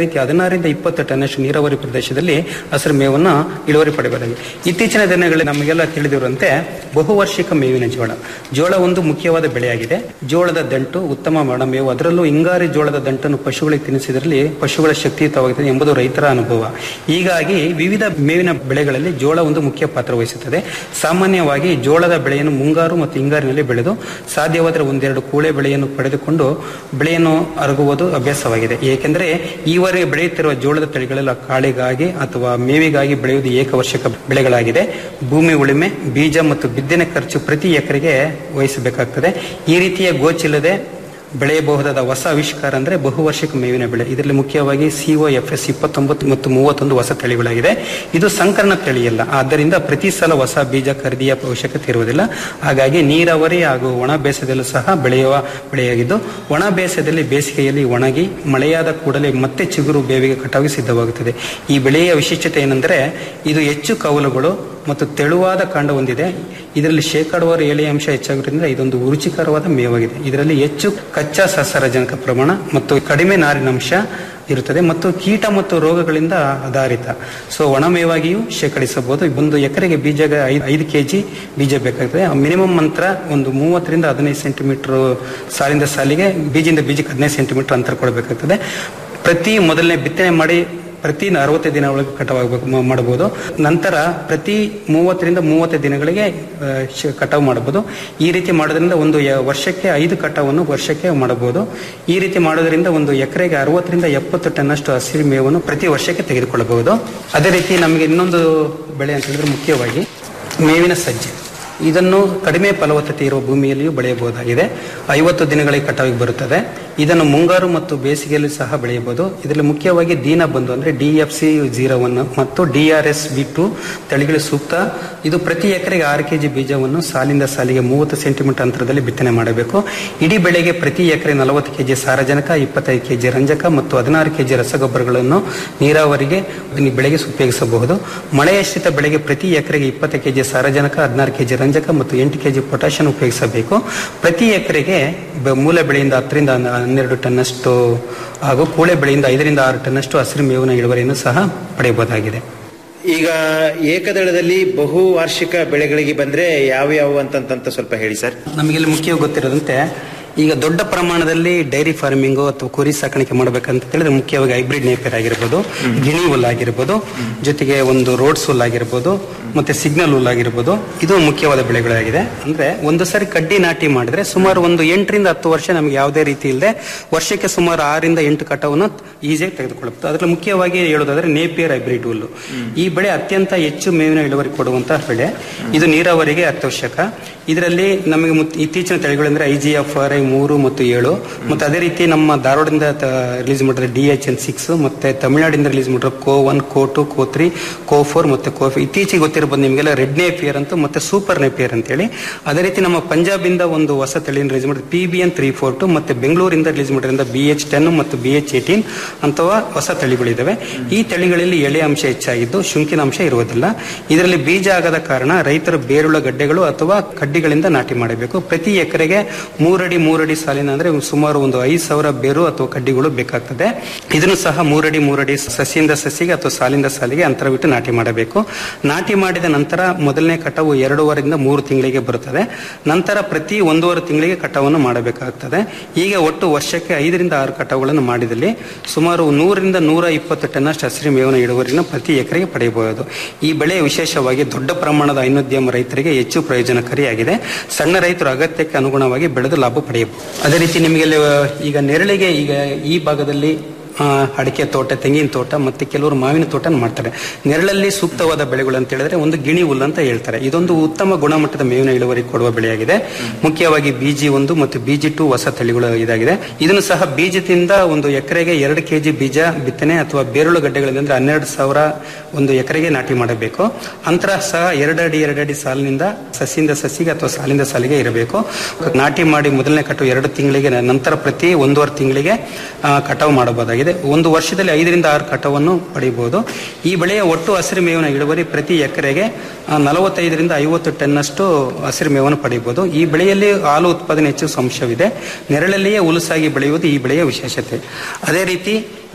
ರೀತಿ ಹದಿನಾರರಿಂದ ಇಪ್ಪತ್ತು ಟನ್ನಷ್ಟು ನೀರಾವರಿ ಪ್ರದೇಶದಲ್ಲಿ ಹಸಿರು ಮೇವನ್ನು ಇಳುವರಿ ಪಡೆಯಬಹುದಾಗಿದೆ ಇತ್ತೀಚಿನ ದಿನಗಳಲ್ಲಿ ನಮಗೆಲ್ಲ ತಿಳಿದಿರುವಂತೆ ಬಹುವಾರ್ಷಿಕ ಮೇವಿನ ಜೋಳ ಜೋಳ ಒಂದು ಮುಖ್ಯವಾದ ಬೆಳೆಯಾಗಿದೆ ಜೋಳದ ದಂಟು ಉತ್ತಮ ಮೇವು ಅದರಲ್ಲೂ ಹಿಂಗಾರಿ ಜೋಳದ ದಂಟನ್ನು ಪಶುಗಳಿಗೆ ತಿನ್ನಿಸಿದ್ರಲ್ಲಿ ಪಶುಗಳ ಶಕ್ತಿಯುತವಾಗುತ್ತದೆ ಎಂಬುದು ರೈತರ ಅನುಭವ ಹೀಗಾಗಿ ವಿವಿಧ ಮೇವಿನ ಬೆಳೆಗಳಲ್ಲಿ ಜೋಳ ಒಂದು ಮುಖ್ಯ ಪಾತ್ರ ವಹಿಸುತ್ತದೆ ಸಾಮಾನ್ಯವಾಗಿ ಜೋಳದ ಬೆಳೆಯನ್ನು ಮುಂಗಾರು ಮತ್ತು ಹಿಂಗಾರಿನಲ್ಲಿ ಬೆಳೆದು ಸಾಧ್ಯವಾದರೆ ಒಂದೆರಡು ಕೂಳೆ ಬೆಳೆಯನ್ನು ಪಡೆದುಕೊಂಡು ಬೆಳೆಯನ್ನು ಅರಗುವುದು ಅಭ್ಯಾಸವಾಗಿದೆ ಏಕೆಂದರೆ ಈವರೆಗೆ ಬೆಳೆಯುತ್ತಿರುವ ಜೋಳದ ತಳಿಗಳೆಲ್ಲ ಕಾಳಿಗಾಗಿ ಅಥವಾ ಮೇವಿಗಾಗಿ ಬೆಳೆಯುವುದು ಏಕವರ್ಷಕ ಬೆಳೆಗಳಾಗಿದೆ ಭೂಮಿ ಉಳುಮೆ ಬೀಜ ಮತ್ತು ಬಿತ್ತನೆ ಖರ್ಚು ಪ್ರತಿ ಎಕರೆಗೆ ವಹಿಸಬೇಕಾಗ್ತದೆ ಈ ರೀತಿಯ ಗೋಚಿಲ್ಲದೆ ಬೆಳೆಯಬಹುದಾದ ಹೊಸ ಆವಿಷ್ಕಾರ ಅಂದ್ರೆ ಬಹುವಾರ್ಷಿಕ ಮೇವಿನ ಬೆಳೆ ಇದರಲ್ಲಿ ಮುಖ್ಯವಾಗಿ ಸಿಒ ಎಫ್ ಎಸ್ ಇಪ್ಪತ್ತೊಂಬತ್ತು ಮತ್ತು ಮೂವತ್ತೊಂದು ಹೊಸ ತಳಿಗಳಾಗಿದೆ ಇದು ಸಂಕರಣ ತಳಿಯಲ್ಲ ಆದ್ದರಿಂದ ಪ್ರತಿ ಸಲ ಹೊಸ ಬೀಜ ಖರೀದಿಯ ಅವಶ್ಯಕತೆ ಇರುವುದಿಲ್ಲ ಹಾಗಾಗಿ ನೀರಾವರಿ ಹಾಗೂ ಒಣ ಬೇಸಾಯದಲ್ಲೂ ಸಹ ಬೆಳೆಯುವ ಬೆಳೆಯಾಗಿದ್ದು ಒಣ ಬೇಸಾಯದಲ್ಲಿ ಬೇಸಿಗೆಯಲ್ಲಿ ಒಣಗಿ ಮಳೆಯಾದ ಕೂಡಲೇ ಮತ್ತೆ ಚಿಗುರು ಬೇವಿಗೆ ಕಟಾವಿಗೆ ಸಿದ್ಧವಾಗುತ್ತದೆ ಈ ಬೆಳೆಯ ವಿಶಿಷ್ಟತೆ ಏನೆಂದರೆ ಇದು ಹೆಚ್ಚು ಕವಲುಗಳು ಮತ್ತು ತೆಳುವಾದ ಕಾಂಡ ಹೊಂದಿದೆ ಇದರಲ್ಲಿ ಶೇಕಡವಾರು ಎಳೆ ಅಂಶ ಹೆಚ್ಚಾಗಿರೋದ್ರಿಂದ ಇದೊಂದು ರುಚಿಕರವಾದ ಮೇವಾಗಿದೆ ಇದರಲ್ಲಿ ಹೆಚ್ಚು ಕಚ್ಚಾ ಸಸ್ಯರಜನಕ ಪ್ರಮಾಣ ಮತ್ತು ಕಡಿಮೆ ನಾರಿನಂಶ ಇರುತ್ತದೆ ಮತ್ತು ಕೀಟ ಮತ್ತು ರೋಗಗಳಿಂದ ಆಧಾರಿತ ಸೊ ಒಣಮೇವಾಗಿಯೂ ಶೇಖರಿಸಬಹುದು ಒಂದು ಎಕರೆಗೆ ಬೀಜ ಐದು ಕೆಜಿ ಬೀಜ ಬೇಕಾಗ್ತದೆ ಮಿನಿಮಮ್ ಮಂತ್ರ ಒಂದು ಮೂವತ್ತರಿಂದ ಹದಿನೈದು ಸೆಂಟಿಮೀಟರ್ ಸಾಲಿಂದ ಸಾಲಿಗೆ ಬೀಜದಿಂದ ಬೀಜಕ್ಕೆ ಹದಿನೈದು ಸೆಂಟಿಮೀಟರ್ ಅಂತರ ಕೊಡಬೇಕಾಗ್ತದೆ ಪ್ರತಿ ಮೊದಲನೇ ಬಿತ್ತನೆ ಮಾಡಿ ಪ್ರತಿ ಅರವತ್ತೈದು ದಿನ ಒಳಗೆ ಕಟಾವಾಗಬೇಕು ಮಾಡಬಹುದು ನಂತರ ಪ್ರತಿ ಮೂವತ್ತರಿಂದ ಮೂವತ್ತೈದು ದಿನಗಳಿಗೆ ಆ, ಶ- ಕಟಾವು ಮಾಡಬಹುದು ಈ ರೀತಿ ಮಾಡೋದ್ರಿಂದ ಒಂದು ಯ- ವರ್ಷಕ್ಕೆ ಐದು ಕಟಾವನ್ನು ವರ್ಷಕ್ಕೆ ಮಾಡಬಹುದು ಈ ರೀತಿ ಮಾಡೋದ್ರಿಂದ ಒಂದು ಎಕರೆಗೆ ಅರವತ್ತರಿಂದ ಎಪ್ಪತ್ತು ಟನ್ನಷ್ಟು ಹಸಿರು ಮೇವನ್ನು ಪ್ರತಿ ವರ್ಷಕ್ಕೆ ತೆಗೆದುಕೊಳ್ಳಬಹುದು ಅದೇ ರೀತಿ ನಮಗೆ ಇನ್ನೊಂದು ಬೆಳೆ ಅಂತ ಹೇಳಿದ್ರೆ ಮುಖ್ಯವಾಗಿ ಮೇವಿನ ಸಜ್ಜೆ ಇದನ್ನು ಕಡಿಮೆ ಫಲವತ್ತತೆ ಇರುವ ಭೂಮಿಯಲ್ಲಿಯೂ ಬೆಳೆಯಬಹುದಾಗಿದೆ ಐವತ್ತು ದಿನಗಳಿಗೆ ಕಟಾವಿಗೆ ಬರುತ್ತದೆ ಇದನ್ನು ಮುಂಗಾರು ಮತ್ತು ಬೇಸಿಗೆಯಲ್ಲಿ ಸಹ ಬೆಳೆಯಬಹುದು ಇದರಲ್ಲಿ ಮುಖ್ಯವಾಗಿ ದೀನ ಬಂಧು ಅಂದ್ರೆ D F C zero one ಮತ್ತು D R S B two ತಳಿಗಳು ಸೂಕ್ತ ಇದು ಪ್ರತಿ ಎಕರೆಗೆ ಆರು ಕೆಜಿ ಬೀಜವನ್ನು ಸಾಲಿಂದ ಸಾಲಿಗೆ ಮೂವತ್ತು ಸೆಂಟಿಮೀಟರ್ ಅಂತರದಲ್ಲಿ ಬಿತ್ತನೆ ಮಾಡಬೇಕು ಇಡೀ ಬೆಳೆಗೆ ಪ್ರತಿ ಎಕರೆ ನಲವತ್ತು ಕೆಜಿ ಸಾರಜನಕ ಇಪ್ಪತ್ತೈದು ಕೆಜಿ ರಂಜಕ ಮತ್ತು ಹದಿನಾರು ಕೆಜಿ ರಸಗೊಬ್ಬರಗಳನ್ನು ನೀರಾವರಿಗೆ ಈ ಬೆಳೆಗೆ ಉಪಯೋಗಿಸಬಹುದು ಮಳೆಯಾಶ್ರಿತ ಬೆಳೆಗೆ ಪ್ರತಿ ಎಕರೆಗೆ ಇಪ್ಪತ್ತು ಕೆಜಿ ಸಾರಜನಕ ಹದಿನಾರು ಕೆಜಿ ರಂಜಕ ಮತ್ತು ಎಂಟು ಕೆಜಿ ಪೊಟ್ಯಾಷಿಯಂ ಉಪಯೋಗಿಸಬೇಕು ಪ್ರತಿ ಎಕರೆಗೆ ಬ- ಮೂಲ ಬೆಳೆಯಿಂದ ಹತ್ತರಿಂದ ಹನ್ನ- ಹನ್ನೆರಡು ಟನ್ನಷ್ಟು ಹಾಗೂ ಕೂಳೆ ಬೆಳೆಯಿಂದ ಐದರಿಂದ ಆರು ಟನ್ನಷ್ಟು ಹಸಿರು ಮೇವಿನ ಇಳುವರಿಯನ್ನು ಸಹ ಪಡೆಯಬಹುದಾಗಿದೆ ಈಗ ಏಕದಳದಲ್ಲಿ ಬಹುವಾರ್ಷಿಕ ಬೆಳೆಗಳಿಗೆ ಬಂದ್ರೆ ಯಾವ ಯಾವ ಅಂತಂತ ಸ್ವಲ್ಪ ಹೇಳಿ ಸರ್ ನಮಗೆಲ್ಲ ಮುಖ್ಯ ಗೊತ್ತಿರೋದಂತೆ ಈಗ ದೊಡ್ಡ ಪ್ರಮಾಣದಲ್ಲಿ ಡೈರಿ ಫಾರ್ಮಿಂಗು ಅಥವಾ ಕುರಿ ಸಾಕಾಣಿಕೆ ಮಾಡಬೇಕಂತ ಹೇಳಿದ್ರೆ ಮುಖ್ಯವಾಗಿ ಹೈಬ್ರಿಡ್ ನೇಪಿಯರ್ ಆಗಿರ್ಬೋದು ಗಿಣಿ ಹುಲ್ ಆಗಿರ್ಬೋದು ಜೊತೆಗೆ ಒಂದು ರೋಡ್ಸ್ ಹುಲ್ ಆಗಿರ್ಬೋದು ಮತ್ತೆ ಸಿಗ್ನಲ್ ಹುಲ್ ಆಗಿರ್ಬೋದು ಇದು ಮುಖ್ಯವಾದ ಬೆಳೆಗಳಾಗಿದೆ ಅಂದ್ರೆ ಒಂದು ಸರಿ ಕಡ್ಡಿ ನಾಟಿ ಮಾಡಿದ್ರೆ ಸುಮಾರು ಒಂದು ಎಂಟರಿಂದ ಹತ್ತು ವರ್ಷ ನಮಗೆ ಯಾವುದೇ ರೀತಿ ಇಲ್ಲದೆ ವರ್ಷಕ್ಕೆ ಸುಮಾರು ಆರರಿಂದ ಎಂಟು ಕಟಾವನ್ನು ಈಸಿಯಾಗಿ ತೆಗೆದುಕೊಳ್ಳಬಹುದು ಅದರಲ್ಲಿ ಮುಖ್ಯವಾಗಿ ಹೇಳೋದಾದ್ರೆ ನೇಪಿಯರ್ ಹೈಬ್ರಿಡ್ ಹುಲ್ಲು ಈ ಬೆಳೆ ಅತ್ಯಂತ ಹೆಚ್ಚು ಮೇವಿನ ಇಳುವರಿ ಕೊಡುವಂತಹ ಬೆಳೆ ಇದು ನೀರಾವರಿಗೆ ಅತ್ಯವಶ್ಯಕ ಇದರಲ್ಲಿ ನಮಗೆ ಮುತ್- ಇತ್ತೀಚಿನ ತಳಿಗಳೆಂದ್ರೆ I G F R I ಮೂರು ಮತ್ತು ಏಳು ಮತ್ತು ಅದೇ ರೀತಿ ನಮ್ಮ ಧಾರವಾಡದಿಂದ ರಿಲೀಸ್ ಮಾಡಿದ್ರೆ ಡಿ ಎಚ್ ಎನ್ ಸಿಕ್ಸ್ ಮತ್ತೆ ತಮಿಳುನಾಡಿಂದ ರಿಲೀಸ್ ಮಾಡಿರೋ CO one CO two CO three CO four ಮತ್ತೆ ಕೋ ಇತ್ತೀಚೆಗೆ ಗೊತ್ತಿರಬಹುದು ನಿಮಗೆಲ್ಲ ರೆಡ್ ನೇಪಿಯರ್ ಅಂತ ಮತ್ತೆ ಸೂಪರ್ ನೇಪಿಯರ್ ಅಂತೇಳಿ ಅದೇ ರೀತಿ ನಮ್ಮ ಪಂಜಾಬಿಂದ ಒಂದು ಹೊಸ ತಳಿಯನ್ನು ರಿಲೀಸ್ ಮಾಡಿದ್ರೆ P B N three four two ಮತ್ತೆ ಬೆಂಗಳೂರಿಂದ ರಿಲೀಸ್ ಮಾಡಿರೋದ್ರಿಂದ ಬಿ ಎಚ್ ಟೆನ್ ಮತ್ತು ಬಿ ಎಚ್ ಏಟೀನ್ ಅಂತವ ಹೊಸ ತಳಿಗಳಿದಾವೆ ಈ ತಳಿಗಳಲ್ಲಿ ಎಳೆ ಅಂಶ ಹೆಚ್ಚಾಗಿದ್ದು ಶುಂಕಿನ ಅಂಶ ಇರುವುದಿಲ್ಲ ಇದರಲ್ಲಿ ಬೀಜ ಆಗದ ಕಾರಣ ರೈತರು ಬೇರುಳ್ಳ ಗಡ್ಡೆಗಳು ಅಥವಾ ಕಡ್ಡಿಗಳಿಂದ ನಾಟಿ ಮಾಡಬೇಕು ಪ್ರತಿ ಎಕರೆಗೆ ಮೂರಡಿ ಮೂರಡಿ ಸಾಲಿನ ಅಂದ್ರೆ ಸುಮಾರು ಒಂದು ಐದು ಸಾವಿರ ಬೇರು ಅಥವಾ ಕಡ್ಡಿಗಳು ಬೇಕಾಗ್ತದೆ ಇದನ್ನು ಸಹ ಮೂರಡಿ ಮೂರಡಿ ಸಸಿಯಿಂದ ಸಸಿಗೆ ಅಥವಾ ಸಾಲಿಂದ ಸಾಲಿಗೆ ಅಂತರವಿಟ್ಟು ನಾಟಿ ಮಾಡಬೇಕು ನಾಟಿ ಮಾಡಿದ ನಂತರ ಮೊದಲನೇ ಕಟಾವು ಎರಡೂವರೆಯಿಂದ ಮೂರು ತಿಂಗಳಿಗೆ ಬರುತ್ತದೆ ನಂತರ ಪ್ರತಿ ಒಂದೂವರೆ ತಿಂಗಳಿಗೆ ಕಟಾವನ್ನು ಮಾಡಬೇಕಾಗ್ತದೆ ಹೀಗೆ ಒಟ್ಟು ವರ್ಷಕ್ಕೆ ಐದರಿಂದ ಆರು ಕಟಾವುಗಳನ್ನು ಮಾಡಿದಲ್ಲಿ ಸುಮಾರು ನೂರರಿಂದ ನೂರ ಇಪ್ಪತ್ತು ಟನ್ನಷ್ಟು ಹಸಿರು ಮೇವಿನ ಇಳುವರಿನ ಪ್ರತಿ ಎಕರೆಗೆ ಪಡೆಯಬಹುದು ಈ ಬೆಳೆ ವಿಶೇಷವಾಗಿ ದೊಡ್ಡ ಪ್ರಮಾಣದ ಹೈನೋದ್ಯಮ ರೈತರಿಗೆ ಹೆಚ್ಚು ಪ್ರಯೋಜನಕಾರಿಯಾಗಿದೆ ಸಣ್ಣ ರೈತರು ಅಗತ್ಯಕ್ಕೆ ಅನುಗುಣವಾಗಿ ಬೆಳೆದು ಲಾಭ ಪಡೆಯಬಹುದು ಅದೇ ರೀತಿ ನಿಮಗೆ ಇಲ್ಲಿ, ಆ, ಈಗ ನೆರಳಿಗೆ ಈಗ ಈ ಭಾಗದಲ್ಲಿ ಆ, ಅಡಿಕೆ ತೋಟ ತೆಂಗಿನ ತೋಟ ಮತ್ತೆ ಕೆಲವರು ಮಾವಿನ ತೋಟ ಮಾಡ್ತಾರೆ ನೆರಳಲ್ಲಿ ಸೂಕ್ತವಾದ ಬೆಳೆಗಳು ಅಂತ ಹೇಳಿದ್ರೆ ಒಂದು ಗಿಣಿ ಹುಲ್ಲು ಅಂತ ಹೇಳ್ತಾರೆ ಇದೊಂದು ಉತ್ತಮ ಗುಣಮಟ್ಟದ ಮೇವಿನ ಇಳುವರಿ ಕೊಡುವ ಬೆಳೆಯಾಗಿದೆ ಮುಖ್ಯವಾಗಿ ಬಿಜಿ ಒಂದು ಮತ್ತು ಬಿಜಿ ಟು ಹೊಸ ತಳಿಗಳು ಇದಾಗಿದೆ ಇದನ್ನು ಸಹ ಬೀಜದಿಂದ ಒಂದು ಎಕರೆಗೆ ಎರಡು ಕೆಜಿ ಬೀಜ ಬಿತ್ತನೆ ಅಥವಾ ಬೇರುಳು ಗಡ್ಡೆಗಳಿಂದ ಅಂದ್ರೆ ಹನ್ನೆರಡು ಸಾವಿರ ಒಂದು ಎಕರೆಗೆ ನಾಟಿ ಮಾಡಬೇಕು ಅಂತರ ಸಹ ಎರಡಡಿ ಎರಡಡಿ ಸಾಲಿನಿಂದ ಸಸಿಯಿಂದ ಸಸಿಗೆ ಅಥವಾ ಸಾಲಿಂದ ಸಾಲಿಗೆ ಇರಬೇಕು ನಾಟಿ ಮಾಡಿ ಮೊದಲನೇ ಕಟಾವು ಎರಡು ತಿಂಗಳಿಗೆ ನಂತರ ಪ್ರತಿ ಒಂದೂವರೆ ತಿಂಗಳಿಗೆ ಆ, ಕಟಾವು ಮಾಡಬಹುದಾಗಿದೆ ಒಂದು ವರ್ಷದಲ್ಲಿ ಐದರಿಂದ ಆರು ಕಟಾವನ್ನು ಪಡೆಯಬಹುದು ಈ ಬೆಳೆಯ ಒಟ್ಟು ಹಸಿರು ಮೇವಿನ ಇಳುವರಿ ಪ್ರತಿ ಎಕರೆಗೆ ಆ, ನಲವತ್ತೈದರಿಂದ ಐವತ್ತು ಟನ್ನಷ್ಟು ಹಸಿರು ಮೇವನ್ನು ಪಡೆಯಬಹುದು ಈ ಬೆಳೆಯಲ್ಲಿ ಹಾಲು ಉತ್ಪಾದನೆ ಹೆಚ್ಚು ಅಂಶವಿದೆ ನೆರಳಲ್ಲಿಯೇ ಹುಲುಸಾಗಿ ಬೆಳೆಯುವುದು ಈ ಬೆಳೆಯ ವಿಶೇಷತೆ ಅದೇ ರೀತಿ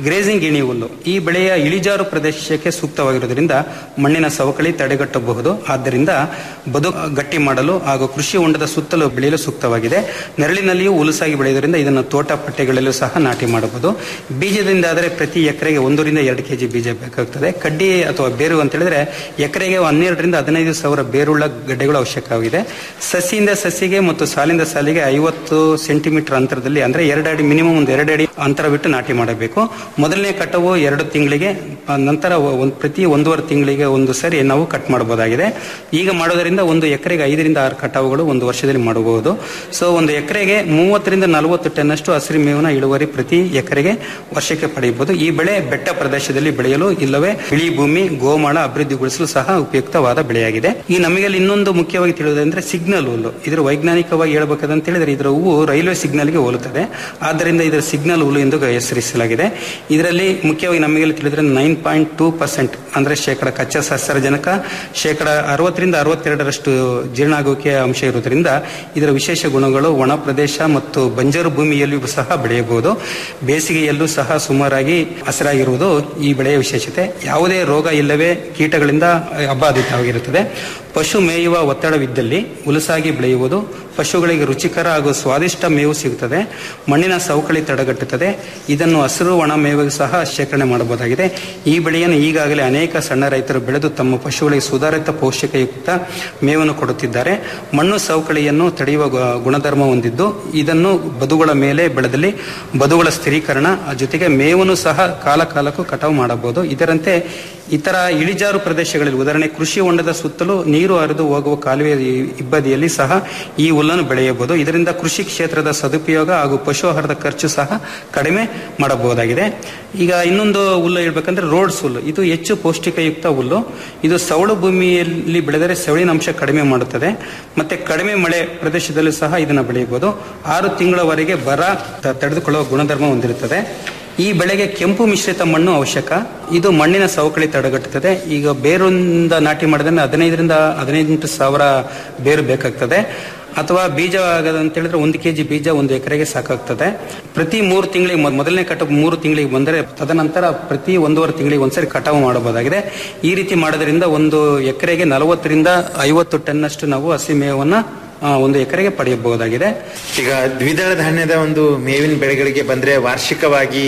ಗ್ರೇಸಿಂಗ್ ಗಿಣಿ ಹುಲ್ಲು ಈ ಬೆಳೆಯ ಇಳಿಜಾರು ಪ್ರದೇಶಕ್ಕೆ ಸೂಕ್ತವಾಗಿರುವುದರಿಂದ ಮಣ್ಣಿನ ಸವಕಳಿ ತಡೆಗಟ್ಟಬಹುದು ಆದ್ದರಿಂದ ಬದು ಗಟ್ಟಿ ಮಾಡಲು ಹಾಗೂ ಕೃಷಿ ಹೊಂಡದ ಸುತ್ತಲೂ ಬೆಳೆಯಲು ಸೂಕ್ತವಾಗಿದೆ ನೆರಳಿನಲ್ಲಿಯೂ ಹುಲುಸಾಗಿ ಬೆಳೆಯುವುದರಿಂದ ಇದನ್ನು ತೋಟ ಪಟ್ಟೆಗಳಲ್ಲೂ ಸಹ ನಾಟಿ ಮಾಡಬಹುದು ಬೀಜದಿಂದ ಆದರೆ ಪ್ರತಿ ಎಕರೆಗೆ ಒಂದರಿಂದ ಎರಡು ಕೆಜಿ ಬೀಜ ಬೇಕಾಗುತ್ತದೆ ಕಡ್ಡಿ ಅಥವಾ ಬೇರು ಅಂತ ಹೇಳಿದ್ರೆ ಎಕರೆಗೆ ಹನ್ನೆರಡರಿಂದ ಹದಿನೈದು ಸಾವಿರ ಬೇರುಳ್ಳ ಗಡ್ಡೆಗಳು ಅವಶ್ಯಕವಾಗಿದೆ ಸಸಿಯಿಂದ ಸಸಿಗೆ ಮತ್ತು ಸಾಲಿಂದ ಸಾಲಿಗೆ ಐವತ್ತು ಸೆಂಟಿಮೀಟರ್ ಅಂತರದಲ್ಲಿ ಅಂದ್ರೆ ಎರಡು ಅಡಿ ಮಿನಿಮಮ್ ಒಂದು ಎರಡು ಅಡಿ ಅಂತರ ಬಿಟ್ಟು ನಾಟಿ ಮಾಡಬೇಕು ಮೊದಲನೇ ಕಟ್ಟವು ಎರಡು ತಿಂಗಳಿಗೆ ಆ, ನಂತರ ಒಂದು ಪ್ರತಿ ಒಂದೂವರೆ ತಿಂಗಳಿಗೆ ಒಂದು ಸರಿ ನಾವು ಕಟ್ ಮಾಡಬಹುದಾಗಿದೆ ಈಗ ಮಾಡೋದರಿಂದ ಒಂದು ಎಕರೆಗೆ ಐದರಿಂದ ಆರು ಕಟಾವುಗಳು ಒಂದು ವರ್ಷದಲ್ಲಿ ಮಾಡಬಹುದು ಸೊ ಒಂದು ಎಕರೆಗೆ ಮೂವತ್ತರಿಂದ ನಲವತ್ತು ಟನ್ ಅಷ್ಟು ಹಸಿರು ಮೇವಿನ ಇಳುವರಿ ಪ್ರತಿ ಎಕರೆಗೆ ವರ್ಷಕ್ಕೆ ಪಡೆಯಬಹುದು ಈ ಬೆಳೆ ಬೆಟ್ಟ ಪ್ರದೇಶದಲ್ಲಿ ಬೆಳೆಯಲು ಇಲ್ಲವೇ ಇಳಿ ಭೂಮಿ ಗೋಮಾಳ ಅಭಿವೃದ್ಧಿಗೊಳಿಸಲು ಸಹ ಉಪಯುಕ್ತವಾದ ಬೆಳೆಯಾಗಿದೆ ಈ ನಮಗೆ ಇನ್ನೊಂದು ಮುಖ್ಯವಾಗಿ ತಿಳಿಯುವುದಂದ್ರೆ ಸಿಗ್ನಲ್ ಹುಲ್ಲು ಇದರ ವೈಜ್ಞಾನಿಕವಾಗಿ ಹೇಳ್ಬೇಕಂತ ಹೇಳಿದ್ರೆ ಇದರ ಹೂವು ರೈಲ್ವೆ ಸಿಗ್ನಲ್ಗೆ ಹೋಲುತ್ತದೆ ಆದ್ದರಿಂದ ಇದರ ಸಿಗ್ನಲ್ ಹುಲ್ಲು ಎಂದು ಹೆಸರಿಸಲಾಗಿದೆ ಇದರಲ್ಲಿ ಮುಖ್ಯವಾಗಿ ನಮಗೆ ತಿಳಿದ್ರೆ ನೈನ್ ಪಾಯಿಂಟ್ ಟೂ ಪರ್ಸೆಂಟ್ ಅಂದ್ರೆ ಶೇಕಡ ಕಚ್ಚಾ ಸಸ್ಯರಜನಕ ಶೇಕಡ ಅರವತ್ತರಿಂದ ಅರವತ್ತೆರಡರಷ್ಟು ಜೀರ್ಣಾಗುವಿಕೆಯ ಅಂಶ ಇರುವುದರಿಂದ ಇದರ ವಿಶೇಷ ಗುಣಗಳು ಒಣ ಪ್ರದೇಶ ಮತ್ತು ಬಂಜರು ಭೂಮಿಯಲ್ಲಿಯೂ ಸಹ ಬೆಳೆಯಬಹುದು ಬೇಸಿಗೆಯಲ್ಲೂ ಸಹ ಸುಮಾರಾಗಿ ಹಸಿರಾಗಿರುವುದು ಈ ಬೆಳೆಯ ವಿಶೇಷತೆ ಯಾವುದೇ ರೋಗ ಇಲ್ಲವೇ ಕೀಟಗಳಿಂದ ಅಬಾಧಿತವಾಗಿರುತ್ತದೆ ಪಶು ಮೇಯುವ ಒತ್ತಡವಿದ್ದಲ್ಲಿ ಹುಲಸಾಗಿ ಬೆಳೆಯುವುದು ಪಶುಗಳಿಗೆ ರುಚಿಕರ ಹಾಗೂ ಸ್ವಾದಿಷ್ಟ ಮೇವು ಸಿಗುತ್ತದೆ ಮಣ್ಣಿನ ಸವಕಳಿ ತಡೆಗಟ್ಟುತ್ತದೆ ಇದನ್ನು ಹಸಿರು ಒಣ ಮೇವಿಗೆ ಸಹ ಶೇಖರಣೆ ಮಾಡಬಹುದಾಗಿದೆ ಈ ಬೆಳೆಯನ್ನು ಈಗಾಗಲೇ ಅನೇಕ ಸಣ್ಣ ರೈತರು ಬೆಳೆದು ತಮ್ಮ ಪಶುಗಳಿಗೆ ಸುಧಾರಿತ ಪೌಷ್ಟಿಕಯುಕ್ತ ಮೇವನ್ನು ಕೊಡುತ್ತಿದ್ದಾರೆ ಮಣ್ಣು ಸವಕಳಿಯನ್ನು ತಡೆಯುವ ಗು- ಗುಣಧರ್ಮ ಹೊಂದಿದ್ದು ಇದನ್ನು ಬದುಗಳ ಮೇಲೆ ಬೆಳೆದಲ್ಲಿ ಬದುಗಳ ಸ್ಥಿರೀಕರಣ ಆ ಜೊತೆಗೆ ಮೇವನ್ನು ಸಹ ಕಾಲ ಕಾಲಕ್ಕೂ ಕಟಾವು ಮಾಡಬಹುದು ಇದರಂತೆ ಇತರ ಇಳಿಜಾರು ಪ್ರದೇಶಗಳಲ್ಲಿ ಉದಾಹರಣೆ ಕೃಷಿ ಹೊಂಡದ ಸುತ್ತಲೂ ನೀರು ಹರಿದು ಹೋಗುವ ಕಾಲುವೆ ಇಬ್ಬದಿಯಲ್ಲಿ ಸಹ ಈ ಹುಲ್ಲನ್ನು ಬೆಳೆಯಬಹುದು ಇದರಿಂದ ಕೃಷಿ ಕ್ಷೇತ್ರದ ಸದುಪಯೋಗ ಹಾಗೂ ಪಶು ಆಹಾರದ ಖರ್ಚು ಸಹ ಕಡಿಮೆ ಮಾಡಬಹುದಾಗಿದೆ ಈಗ ಇನ್ನೊಂದು ಹುಲ್ಲು ಹೇಳ್ಬೇಕಂದ್ರೆ ರೋಡ್ಸ್ ಹುಲ್ಲು ಇದು ಹೆಚ್ಚು ಪೌಷ್ಟಿಕಯುಕ್ತ ಹುಲ್ಲು ಇದು ಸವಳು ಭೂಮಿಯಲ್ಲಿ ಬೆಳೆದರೆ ಸವಳಿನ ಅಂಶ ಕಡಿಮೆ ಮಾಡುತ್ತದೆ ಮತ್ತೆ ಕಡಿಮೆ ಮಳೆ ಪ್ರದೇಶದಲ್ಲೂ ಸಹ ಇದನ್ನು ಬೆಳೆಯಬಹುದು ಆರು ತಿಂಗಳವರೆಗೆ ಬರ ತ- ತಡೆದುಕೊಳ್ಳುವ ಗುಣಧರ್ಮ ಹೊಂದಿರುತ್ತದೆ ಈ ಬೆಳೆಗೆ ಕೆಂಪು ಮಿಶ್ರಿತ ಮಣ್ಣು ಅವಶ್ಯಕ ಇದು ಮಣ್ಣಿನ ಸವಕಳಿ ತಡೆಗಟ್ಟುತ್ತದೆ ಈಗ ಬೇರಿಂದ ನಾಟಿ ಮಾಡಿದ್ರೆ ಹದಿನೈದರಿಂದ ಹದಿನೈದು ಸಾವಿರ ಬೇರು ಬೇಕಾಗ್ತದೆ ಅಥವಾ ಬೀಜ ಆಗದ ಅಂತ ಹೇಳಿದ್ರೆ ಒಂದು ಕೆಜಿ ಬೀಜ ಒಂದು ಎಕರೆಗೆ ಸಾಕಾಗ್ತದೆ ಪ್ರತಿ ಮೂರು ತಿಂಗಳಿಗೆ ಮೊದ್- ಮೊದಲನೇ ಕಟಾವು ಮೂರು ತಿಂಗಳಿಗೆ ಬಂದರೆ ತದನಂತರ ಪ್ರತಿ ಒಂದೂವರೆ ತಿಂಗಳಿಗೆ ಒಂದ್ಸರಿ ಕಟಾವು ಮಾಡಬಹುದಾಗಿದೆ ಈ ರೀತಿ ಮಾಡೋದ್ರಿಂದ ಒಂದು ಎಕರೆಗೆ ನಲವತ್ತರಿಂದ ಐವತ್ತು ಟನ್ ಅಷ್ಟು ನಾವು ಹಸಿ ಮೇವನ್ನ ಆ, ಒಂದು ಎಕರೆಗೆ ಪಡೆಯಬಹುದಾಗಿದೆ ಈಗ ದ್ವಿದಳ ಧಾನ್ಯದ ಒಂದು ಮೇವಿನ ಬೆಳೆಗಳಿಗೆ ಬಂದ್ರೆ ವಾರ್ಷಿಕವಾಗಿ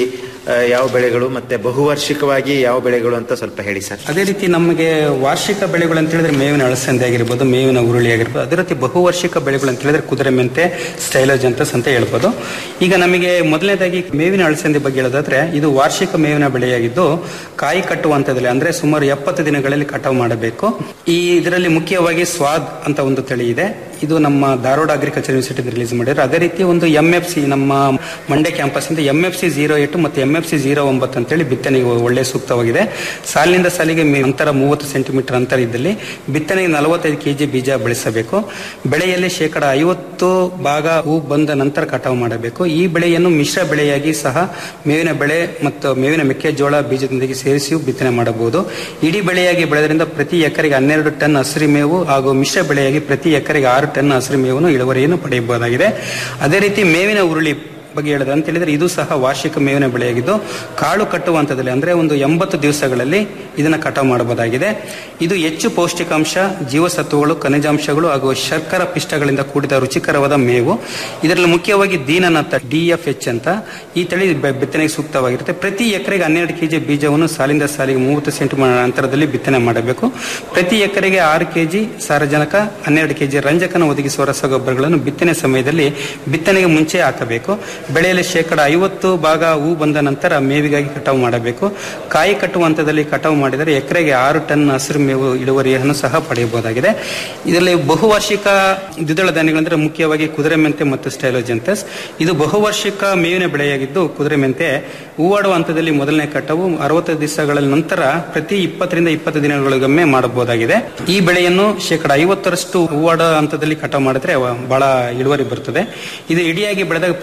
ಆ, ಯಾವ ಬೆಳೆಗಳು ಮತ್ತೆ ಬಹುವಾರ್ಷಿಕವಾಗಿ ಯಾವ ಬೆಳೆಗಳು ಅಂತ ಸ್ವಲ್ಪ ಹೇಳಿ ಸರ್ ಅದೇ ರೀತಿ ನಮಗೆ ವಾರ್ಷಿಕ ಬೆಳೆಗಳು ಅಂತ ಹೇಳಿದ್ರೆ ಮೇವಿನ ಅಳಸಂದೆ ಆಗಿರ್ಬೋದು ಮೇವಿನ ಉರುಳಿ ಆಗಿರ್ಬೋದು ಅದೇ ರೀತಿ ಬಹುವಾರ್ಷಿಕ ಬೆಳೆಗಳು ಅಂತ ಹೇಳಿದ್ರೆ ಕುದುರೆ ಮೆಂತೆ ಸ್ಟೈಲೋಜಂತಸ್ ಅಂತ ಹೇಳ್ಬೋದು ಈಗ ನಮಗೆ ಮೊದಲನೇದಾಗಿ ಮೇವಿನ ಅಳಸಂದೆ ಬಗ್ಗೆ ಹೇಳೋದಾದ್ರೆ ಇದು ವಾರ್ಷಿಕ ಮೇವಿನ ಬೆಳೆಯಾಗಿದ್ದು ಕಾಯಿ ಕಟ್ಟುವ ಹಂತದಲ್ಲಿ ಅಂದ್ರೆ ಸುಮಾರು ಎಪ್ಪತ್ತು ದಿನಗಳಲ್ಲಿ ಕಟಾವು ಮಾಡಬೇಕು ಈ ಇದರಲ್ಲಿ ಮುಖ್ಯವಾಗಿ ಸ್ವಾದ್ ಅಂತ ಒಂದು ತಳಿ ಇದೆ ಇದು ನಮ್ಮ ಧಾರವಾಡ ಅಗ್ರಿಕಲ್ಚರ್ ಯೂನಿವರ್ಸಿಟಿ ರಿಲೀಸ್ ಮಾಡಿದ್ರು ಅದೇ ರೀತಿ ಒಂದು ಎಂ ಎಫ್ ಸಿ ನಮ್ಮ ಮಂಡ್ಯ ಕ್ಯಾಂಪಸ್ ಇಂದ ಎಂ ಎಫ್ ಸಿ ಜೀರೋ ಎಂಟು ಮತ್ತು ಎಂ ಎಫ್ ಸಿ ಜೀರೋ ಒಂಬತ್ತು ಅಂತೇಳಿ ಬಿತ್ತನೆಗೆ ಒಳ್ಳೆ ಸೂಕ್ತವಾಗಿದೆ ಸಾಲಿನಿಂದ ಸಾಲಿಗೆ ಮೇ- ಅಂತರ ಮೂವತ್ತು ಸೆಂಟಿಮೀಟರ್ ಅಂತರ ಇದ್ದಲ್ಲಿ ಬಿತ್ತನೆಗೆ ನಲವತ್ತೈದು ಕೆಜಿ ಬೀಜ ಬೆಳೆಸಬೇಕು ಬೆಳೆಯಲ್ಲಿ ಶೇಕಡ ಐವತ್ತು ಭಾಗ ಹೂ ಬಂದ ನಂತರ ಕಟಾವು ಮಾಡಬೇಕು ಈ ಬೆಳೆಯನ್ನು ಮಿಶ್ರ ಬೆಳೆಯಾಗಿ ಸಹ ಮೇವಿನ ಬೆಳೆ ಮತ್ತು ಮೇವಿನ ಮೆಕ್ಕೆಜೋಳ ಬೀಜದೊಂದಿಗೆ ಸೇರಿಸಿ ಬಿತ್ತನೆ ಮಾಡಬಹುದು ಇಡೀ ಬೆಳೆಯಾಗಿ ಬೆಳೆದ್ರಿಂದ ಪ್ರತಿ ಎಕರೆಗೆ ಹನ್ನೆರಡು ಟನ್ ಹಸಿರು ಮೇವು ಹಾಗೂ ಮಿಶ್ರ ಬೆಳೆಯಾಗಿ ಪ್ರತಿ ಎಕರೆಗೆ ಆರು ಟನ್ ಹಸಿರು ಮೇವನ್ನು ಇಳುವರಿಯನ್ನು ಪಡೆಯಬಹುದಾಗಿದೆ ಅದೇ ರೀತಿ ಮೇವಿನ ಉರುಳಿ ಬಗ್ಗೆ ಹೇಳಿದ್ರೆ ಅಂತ ಹೇಳಿದ್ರೆ ಇದು ಸಹ ವಾರ್ಷಿಕ ಮೇವಿನ ಬೆಳೆಯಾಗಿದ್ದು ಕಾಳು ಕಟ್ಟುವ ಹಂತದಲ್ಲಿ ಅಂದ್ರೆ ಒಂದು ಎಂಬತ್ತು ದಿವಸಗಳಲ್ಲಿ ಇದನ್ನ ಕಟಾವು ಮಾಡಬಹುದಾಗಿದೆ ಇದು ಹೆಚ್ಚು ಪೌಷ್ಟಿಕಾಂಶ ಜೀವಸತ್ವಗಳು ಖನಿಜಾಂಶಗಳು ಹಾಗೂ ಶರ್ಕರ ಪಿಷ್ಟಗಳಿಂದ ಕೂಡಿದ ರುಚಿಕರವಾದ ಮೇವು ಇದರಲ್ಲಿ ಮುಖ್ಯವಾಗಿ ದೀನನಾಥ ಡಿ ಎಫ್ ಎಚ್ ಅಂತ ಈ ತಳಿ ಬೆ- ಬಿತ್ತನೆಗೆ ಸೂಕ್ತವಾಗಿರುತ್ತೆ ಪ್ರತಿ ಎಕರೆಗೆ ಹನ್ನೆರಡು ಕೆಜಿ ಬೀಜವನ್ನು ಸಾಲಿಂದ ಸಾಲಿಗೆ ಮೂವತ್ತು ಸೆಂಟಿಮೀಟರ್ ಅಂತರದಲ್ಲಿ ಬಿತ್ತನೆ ಮಾಡಬೇಕು ಪ್ರತಿ ಎಕರೆಗೆ ಆರು ಕೆಜಿ ಸಾರಜನಕ ಹನ್ನೆರಡು ಕೆಜಿ ರಂಜಕನ ಒದಗಿಸುವ ರಸಗೊಬ್ಬರಗಳನ್ನು ಬಿತ್ತನೆ ಸಮಯದಲ್ಲಿ ಬಿತ್ತನೆಗೆ ಮುಂಚೆ ಹಾಕಬೇಕು ಬೆಳೆಯಲ್ಲಿ ಶೇಕಡ ಐವತ್ತು ಭಾಗ ಹೂ ಬಂದ ನಂತರ ಮೇವಿಗಾಗಿ ಕಟಾವು ಮಾಡಬೇಕು ಕಾಯಿ ಕಟ್ಟುವ ಹಂತದಲ್ಲಿ ಕಟಾವು ಮಾಡಿದರೆ ಎಕರೆಗೆ ಆರು ಟನ್ ಹಸಿರು ಮೇವು ಇಳುವರಿಯನ್ನು ಸಹ ಪಡೆಯಬಹುದಾಗಿದೆ ಇದರಲ್ಲಿ ಬಹುವಾರ್ಷಿಕ ದ್ವಿದಳ ಧಾನ್ಯಗಳಂದ್ರೆ ಮುಖ್ಯವಾಗಿ ಕುದುರೆ ಮೆಂತೆ ಮತ್ತು ಸ್ಟೈಲೋಜೆಂತಸ್ ಇದು ಬಹುವಾರ್ಷಿಕ ಮೇವಿನ ಬೆಳೆಯಾಗಿದ್ದು ಕುದುರೆ ಮೆಂತೆ ಹೂವಾಡುವ ಹಂತದಲ್ಲಿ ಮೊದಲನೇ ಕಟಾವು ಅರವತ್ತು ದಿವಸಗಳ ನಂತರ ಪ್ರತಿ ಇಪ್ಪತ್ತರಿಂದ ಇಪ್ಪತ್ತು ದಿನಗಳಿಗೊಮ್ಮೆ ಮಾಡಬಹುದಾಗಿದೆ ಈ ಬೆಳೆಯನ್ನು ಶೇಕಡ ಐವತ್ತರಷ್ಟು ಹೂವಾಡ ಹಂತದಲ್ಲಿ ಕಟಾವು ಮಾಡಿದ್ರೆ ಅವ- ಬಹಳ ಇಳುವರಿ ಬರ್ತದೆ ಇದು ಇಡಿಯಾಗಿ ಬೆಳೆದಾಗ ಪ್ರತಿ ಎಕರೆ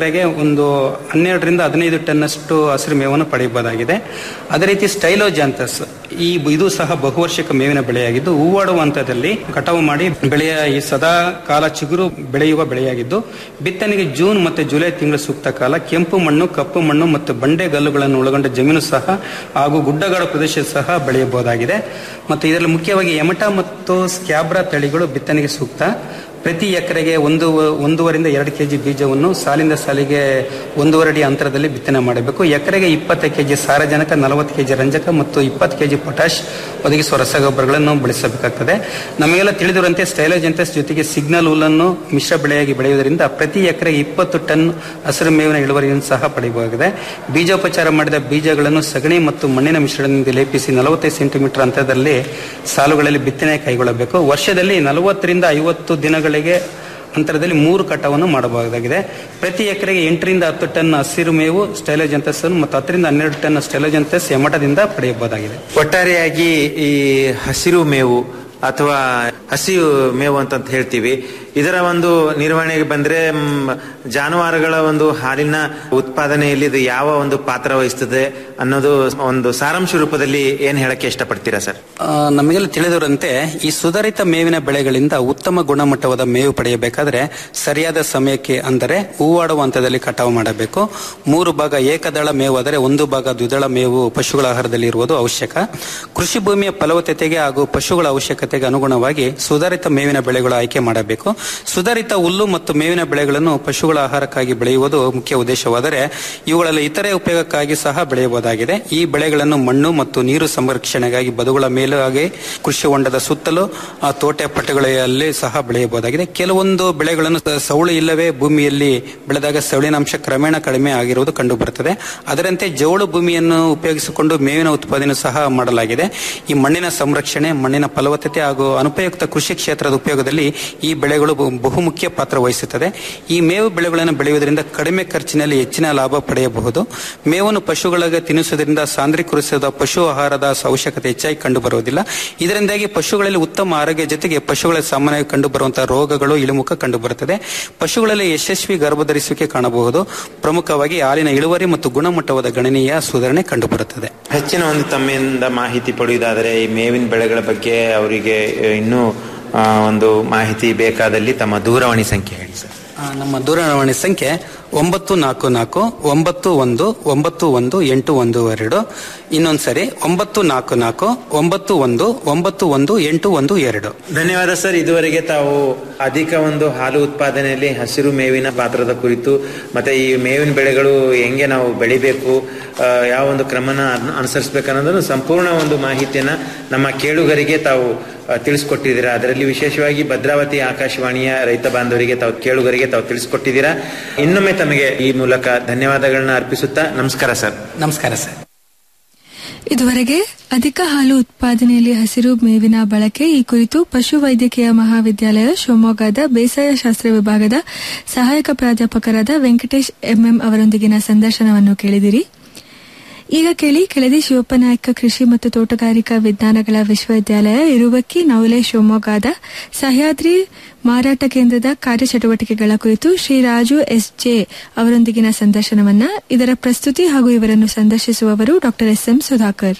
ಎಕರೆಗೆ ಒಂದು ಹನ್ನೆರಡರಿಂದ ಹದಿನೈದು ಟನ್ನಷ್ಟು ಹಸಿರು ಮೇವನ್ನು ಪಡೆಯಬಹುದಾಗಿದೆ ಅದೇ ರೀತಿ ಸ್ಟೈಲೋಜಾಂತಸ್ ಈ ಇದು ಸಹ ಬಹುವಾರ್ಷಿಕ ಮೇವಿನ ಬೆಳೆಯಾಗಿದ್ದು ಹೂವಾಡುವ ಹಂತದಲ್ಲಿ ಕಟಾವು ಮಾಡಿ ಬೆಳೆಯ ಈ ಸದಾ ಕಾಲ ಚಿಗುರು ಬೆಳೆಯುವ ಬೆಳೆಯಾಗಿದ್ದು ಬಿತ್ತನೆಗೆ ಜೂನ್ ಮತ್ತು ಜುಲೈ ತಿಂಗಳ ಸೂಕ್ತ ಕಾಲ ಕೆಂಪು ಮಣ್ಣು ಕಪ್ಪು ಮಣ್ಣು ಮತ್ತು ಬಂಡೆ ಗಲ್ಲುಗಳನ್ನು ಒಳಗೊಂಡ ಜಮೀನು ಸಹ ಹಾಗೂ ಗುಡ್ಡಗಾಡು ಪ್ರದೇಶ ಸಹ ಬೆಳೆಯಬಹುದಾಗಿದೆ ಮತ್ತು ಇದರಲ್ಲಿ ಮುಖ್ಯವಾಗಿ ಎಮಟ ಮತ್ತು ಸ್ಕ್ಯಾಬ್ರಾ ತಳಿಗಳು ಬಿತ್ತನೆಗೆ ಸೂಕ್ತ ಪ್ರತಿ ಎಕರೆಗೆ ಒಂದು ಒಂದೂವರಿಂದ ಎರಡು ಕೆಜಿ ಬೀಜವನ್ನು ಸಾಲಿಂದ ಸಾಲಿಗೆ ಒಂದೂವರೆ ಅಡಿ ಅಂತರದಲ್ಲಿ ಬಿತ್ತನೆ ಮಾಡಬೇಕು ಎಕರೆಗೆ ಇಪ್ಪತ್ತು ಕೆಜಿ ಸಾರಜನಕ ನಲವತ್ತು ಕೆಜಿ ರಂಜಕ ಮತ್ತು ಇಪ್ಪತ್ತು ಕೆಜಿ ಪೊಟ್ಯಾಶ್ ಒದಗಿಸುವ ರಸಗೊಬ್ಬರಗಳನ್ನು ಬಳಸಬೇಕಾಗ್ತದೆ ನಮಗೆಲ್ಲ ತಿಳಿದಿರುವಂತೆ ಸ್ಟೈಲೋಜೆಂತಸ್ ಜೊತೆಗೆ ಸಿಗ್ನಲ್ ಹುಲ್ಲನ್ನು ಮಿಶ್ರ ಬೆಳೆಯಾಗಿ ಬೆಳೆಯುವುದರಿಂದ ಪ್ರತಿ ಎಕರೆಗೆ ಇಪ್ಪತ್ತು ಟನ್ ಹಸಿರು ಮೇವಿನ ಇಳುವರಿಯನ್ನು ಸಹ ಪಡೆಯಬಹುದಾಗಿದೆ ಬೀಜೋಪಚಾರ ಮಾಡಿದ ಬೀಜಗಳನ್ನು ಸಗಣಿ ಮತ್ತು ಮಣ್ಣಿನ ಮಿಶ್ರಣದಿಂದ ಲೇಪಿಸಿ ನಲವತ್ತೈದು ಸೆಂಟಿಮೀಟರ್ ಅಂತರದಲ್ಲಿ ಸಾಲುಗಳಲ್ಲಿ ಬಿತ್ತನೆ ಕೈಗೊಳ್ಳಬೇಕು ವರ್ಷದಲ್ಲಿ ನಲವತ್ತರಿಂದ ಐವತ್ತು ದಿನಗಳಿಗೆ ಅಂತರದಲ್ಲಿ ಮೂರು ಕಟಾವನ್ನು ಮಾಡಬಹುದಾಗಿದೆ ಪ್ರತಿ ಎಕರೆಗೆ ಎಂಟರಿಂದ ಹತ್ತು ಟನ್ ಹಸಿರು ಮೇವು ಸ್ಟೈಲೋಜೆಂತಸ್ ಮತ್ತು ಹತ್ತರಿಂದ ಹನ್ನೆರಡು ಟನ್ ಸ್ಟೈಲೋಜೆಂತಸ್ ಎಮಟದಿಂದ ಪಡೆಯಬಹುದಾಗಿದೆ ಒಟ್ಟಾರೆಯಾಗಿ ಈ ಹಸಿರು ಮೇವು ಅಥವಾ ಹಸಿ ಮೇವು ಅಂತ ಹೇಳ್ತೀವಿ ಇದರ ಒಂದು ನಿರ್ವಹಣೆಗೆ ಬಂದ್ರೆ ಮ್, ಜಾನುವಾರುಗಳ ಒಂದು ಹಾಲಿನ ಉತ್ಪಾದನೆಯಲ್ಲಿ ಇದು ಯಾವ ಒಂದು ಪಾತ್ರ ವಹಿಸ್ತದೆ ಅನ್ನೋದು ಒಂದು ಸಾರಾಂಶ ರೂಪದಲ್ಲಿ ಏನ್ ಹೇಳಕ್ಕೆ ಇಷ್ಟಪಡ್ತೀರಾ ಸರ್ ಆ, ನಮಗೆಲ್ಲ ತಿಳಿದಿರುವಂತೆ ಈ ಸುಧಾರಿತ ಮೇವಿನ ಬೆಳೆಗಳಿಂದ ಉತ್ತಮ ಗುಣಮಟ್ಟವಾದ ಮೇವು ಪಡೆಯಬೇಕಾದ್ರೆ ಸರಿಯಾದ ಸಮಯಕ್ಕೆ ಅಂದರೆ ಹೂವಾಡುವ ಹಂತದಲ್ಲಿ ಕಟಾವು ಮಾಡಬೇಕು ಮೂರು ಭಾಗ ಏಕದಳ ಮೇವು ಆದರೆ ಒಂದು ಭಾಗ ದ್ವಿದಳ ಮೇವು ಪಶುಗಳ ಆಹಾರದಲ್ಲಿ ಇರುವುದು ಅವಶ್ಯಕ ಕೃಷಿ ಭೂಮಿಯ ಫಲವತ್ತತೆಗೆ ಹಾಗೂ ಪಶುಗಳ ಅವಶ್ಯಕತೆಗೆ ಅನುಗುಣವಾಗಿ ಸುಧಾರಿತ ಮೇವಿನ ಬೆಳೆಗಳು ಆಯ್ಕೆ ಮಾಡಬೇಕು ಸುಧಾರಿತ ಹುಲ್ಲು ಮತ್ತು ಮೇವಿನ ಬೆಳೆಗಳನ್ನು ಪಶುಗಳ ಆಹಾರಕ್ಕಾಗಿ ಬೆಳೆಯುವುದು ಮುಖ್ಯ ಉದ್ದೇಶವಾದರೆ ಇವುಗಳಲ್ಲಿ ಇತರೆ ಉಪಯೋಗಕ್ಕಾಗಿ ಸಹ ಬೆಳೆಯಬಹುದಾಗಿದೆ ಈ ಬೆಳೆಗಳನ್ನು ಮಣ್ಣು ಮತ್ತು ನೀರು ಸಂರಕ್ಷಣೆಗಾಗಿ ಬದುಗಳ ಮೇಲಾಗಿ ಕೃಷಿ ಹೊಂಡದ ಸುತ್ತಲೂ ಆ ತೋಟ ಪಟ್ಟಗಳಲ್ಲಿ ಸಹ ಬೆಳೆಯಬಹುದಾಗಿದೆ ಕೆಲವೊಂದು ಬೆಳೆಗಳನ್ನು ಸ- ಸೌಳು ಇಲ್ಲವೇ ಭೂಮಿಯಲ್ಲಿ ಬೆಳೆದಾಗ ಸೌಳಿನಾಂಶ ಕ್ರಮೇಣ ಕಡಿಮೆ ಆಗಿರುವುದು ಕಂಡು ಬರುತ್ತದೆ ಅದರಂತೆ ಜೌಳು ಭೂಮಿಯನ್ನು ಉಪಯೋಗಿಸಿಕೊಂಡು ಮೇವಿನ ಉತ್ಪಾದನೆ ಸಹ ಮಾಡಲಾಗಿದೆ ಈ ಮಣ್ಣಿನ ಸಂರಕ್ಷಣೆ ಮಣ್ಣಿನ ಫಲವತ್ತತೆ ಹಾಗೂ ಅನುಪಯುಕ್ತ ಕೃಷಿ ಕ್ಷೇತ್ರದ ಉಪಯೋಗದಲ್ಲಿ ಈ ಬೆಳೆಗಳು ಬಹು- ಬಹುಮುಖ್ಯ ಪಾತ್ರ ವಹಿಸುತ್ತದೆ ಈ ಮೇವು ಬೆಳೆಗಳನ್ನು ಬೆಳೆಯುವುದರಿಂದ ಕಡಿಮೆ ಖರ್ಚಿನಲ್ಲಿ ಹೆಚ್ಚಿನ ಲಾಭ ಪಡೆಯಬಹುದು ಮೇವನ್ನು ಪಶುಗಳಿಗೆ ತಿನ್ನಿಸುವುದರಿಂದ ಸಾಂದ್ರೀಕರಿಸಿದ ಪಶು ಆಹಾರದ ಅವಶ್ಯಕತೆ ಹೆಚ್ಚಾಗಿ ಕಂಡುಬರುವುದಿಲ್ಲ ಇದರಿಂದಾಗಿ ಪಶುಗಳಲ್ಲಿ ಉತ್ತಮ ಆರೋಗ್ಯ ಜೊತೆಗೆ ಪಶುಗಳಲ್ಲಿ ಸಾಮಾನ್ಯವಾಗಿ ಕಂಡುಬರುವಂತಹ ರೋಗಗಳು ಇಳಿಮುಖ ಕಂಡುಬರುತ್ತದೆ ಪಶುಗಳಲ್ಲಿ ಯಶಸ್ವಿ ಗರ್ಭಧರಿಸುವಿಕೆ ಕಾಣಬಹುದು ಪ್ರಮುಖವಾಗಿ ಹಾಲಿನ ಇಳುವರಿ ಮತ್ತು ಗುಣಮಟ್ಟವಾದ ಗಣನೀಯ ಸುಧಾರಣೆ ಕಂಡುಬರುತ್ತದೆ ಹೆಚ್ಚಿನ ಒಂದು ತಮ್ಮಿಂದ ಮಾಹಿತಿ ಪಡೆಯುವುದಾದರೆ ಈ ಮೇವಿನ ಬೆಳೆಗಳ ಬಗ್ಗೆ ಅವರಿಗೆ ಇನ್ನೂ ಆ, ಒಂದು ಮಾಹಿತಿ ಬೇಕಾದಲ್ಲಿ ತಮ್ಮ ದೂರವಾಣಿ ಸಂಖ್ಯೆ ಹೇಳಿ ಸರ್ ಆ, ನಮ್ಮ ದೂರವಾಣಿ ಸಂಖ್ಯೆ ಒಂಬತ್ತು ನಾಲ್ಕು ನಾಲ್ಕು ಒಂಬತ್ತು ಒಂದು ಒಂಬತ್ತು ಒಂದು ಎಂಟು ಒಂದು ಎರಡು ಇನ್ನೊಂದು ಸರಿ ಒಂಬತ್ತು ನಾಲ್ಕು ನಾಲ್ಕು ಒಂಬತ್ತು ಒಂದು ಒಂಬತ್ತು ಒಂದು ಎಂಟು ಒಂದು ಎರಡು ಧನ್ಯವಾದ ಸರ್ ಇದುವರೆಗೆ ತಾವು ಅಧಿಕ ಒಂದು ಹಾಲು ಉತ್ಪಾದನೆಯಲ್ಲಿ ಹಸಿರು ಮೇವಿನ ಪಾತ್ರದ ಕುರಿತು ಮತ್ತೆ ಈ ಮೇವಿನ ಬೆಳೆಗಳು ಹೆಂಗೆ ನಾವು ಬೆಳಿಬೇಕು ಆ, ಯಾವ ಒಂದು ಕ್ರಮನ ಅನ್- ಅನುಸರಿಸಬೇಕು ಅನ್ನೋದನ್ನು ಸಂಪೂರ್ಣ ಒಂದು ಮಾಹಿತಿಯನ್ನ ನಮ್ಮ ಕೇಳುಗರಿಗೆ ತಾವು ಆ, ತಿಳಿಸ್ಕೊಟ್ಟಿದ್ದೀರಾ ಅದರಲ್ಲಿ ವಿಶೇಷವಾಗಿ ಭದ್ರಾವತಿ ಆಕಾಶವಾಣಿಯ ರೈತ ಬಾಂಧವರಿಗೆ ತಾವು ಕೇಳುಗರಿಗೆ ತಾವು ತಿಳಿಸ್ಕೊಟ್ಟಿದ್ದೀರಾ ಇನ್ನೊಮ್ಮೆ ತಮಗೆ ಈ ಮೂಲಕ ಧನ್ಯವಾದಗಳನ್ನ ಅರ್ಪಿಸುತ್ತಾ ನಮಸ್ಕಾರ ಸರ್ ನಮಸ್ಕಾರ ಸರ್ ಇದುವರೆಗೆ ಅಧಿಕ ಹಾಲು ಉತ್ಪಾದನೆಯಲ್ಲಿ ಹಸಿರು ಮೇವಿನ ಬಳಕೆ ಈ ಕುರಿತು ಪಶು ವೈದ್ಯಕೀಯ ಮಹಾವಿದ್ಯಾಲಯ ಶಿವಮೊಗ್ಗದ ಬೇಸಾಯ ಶಾಸ್ತ್ರ ವಿಭಾಗದ ಸಹಾಯಕ ಪ್ರಾಧ್ಯಾಪಕರಾದ ವೆಂಕಟೇಶ್ ಎಂಎಂ ಅವರೊಂದಿಗಿನ ಸಂದರ್ಶನವನ್ನು ಕೇಳಿದಿರಿ ಈಗ ಕೇಳಿ ಕೆಳದಿ ಶಿವಪ್ಪನಾಯಕ ಕೃಷಿ ಮತ್ತು ತೋಟಗಾರಿಕಾ ವಿಜ್ಞಾನಗಳ ವಿಶ್ವವಿದ್ಯಾಲಯ ಇರುವಕ್ಕಿ ನವಲೆ ಶಿವಮೊಗ್ಗದ ಸಹ್ಯಾದ್ರಿ ಮಾರಾಟ ಕೇಂದ್ರದ ಕಾರ್ಯಚಟುವಟಿಕೆಗಳ ಕುರಿತು ಶ್ರೀ ರಾಜು ಎಸ್ ಜೆ ಅವರೊಂದಿಗಿನ ಸಂದರ್ಶನವನ್ನ ಇದರ ಪ್ರಸ್ತುತಿ ಹಾಗೂ ಇವರನ್ನು ಸಂದರ್ಶಿಸುವವರು ಡಾಕ್ಟರ್ ಎಸ್ ಎಂ ಸುಧಾಕರ್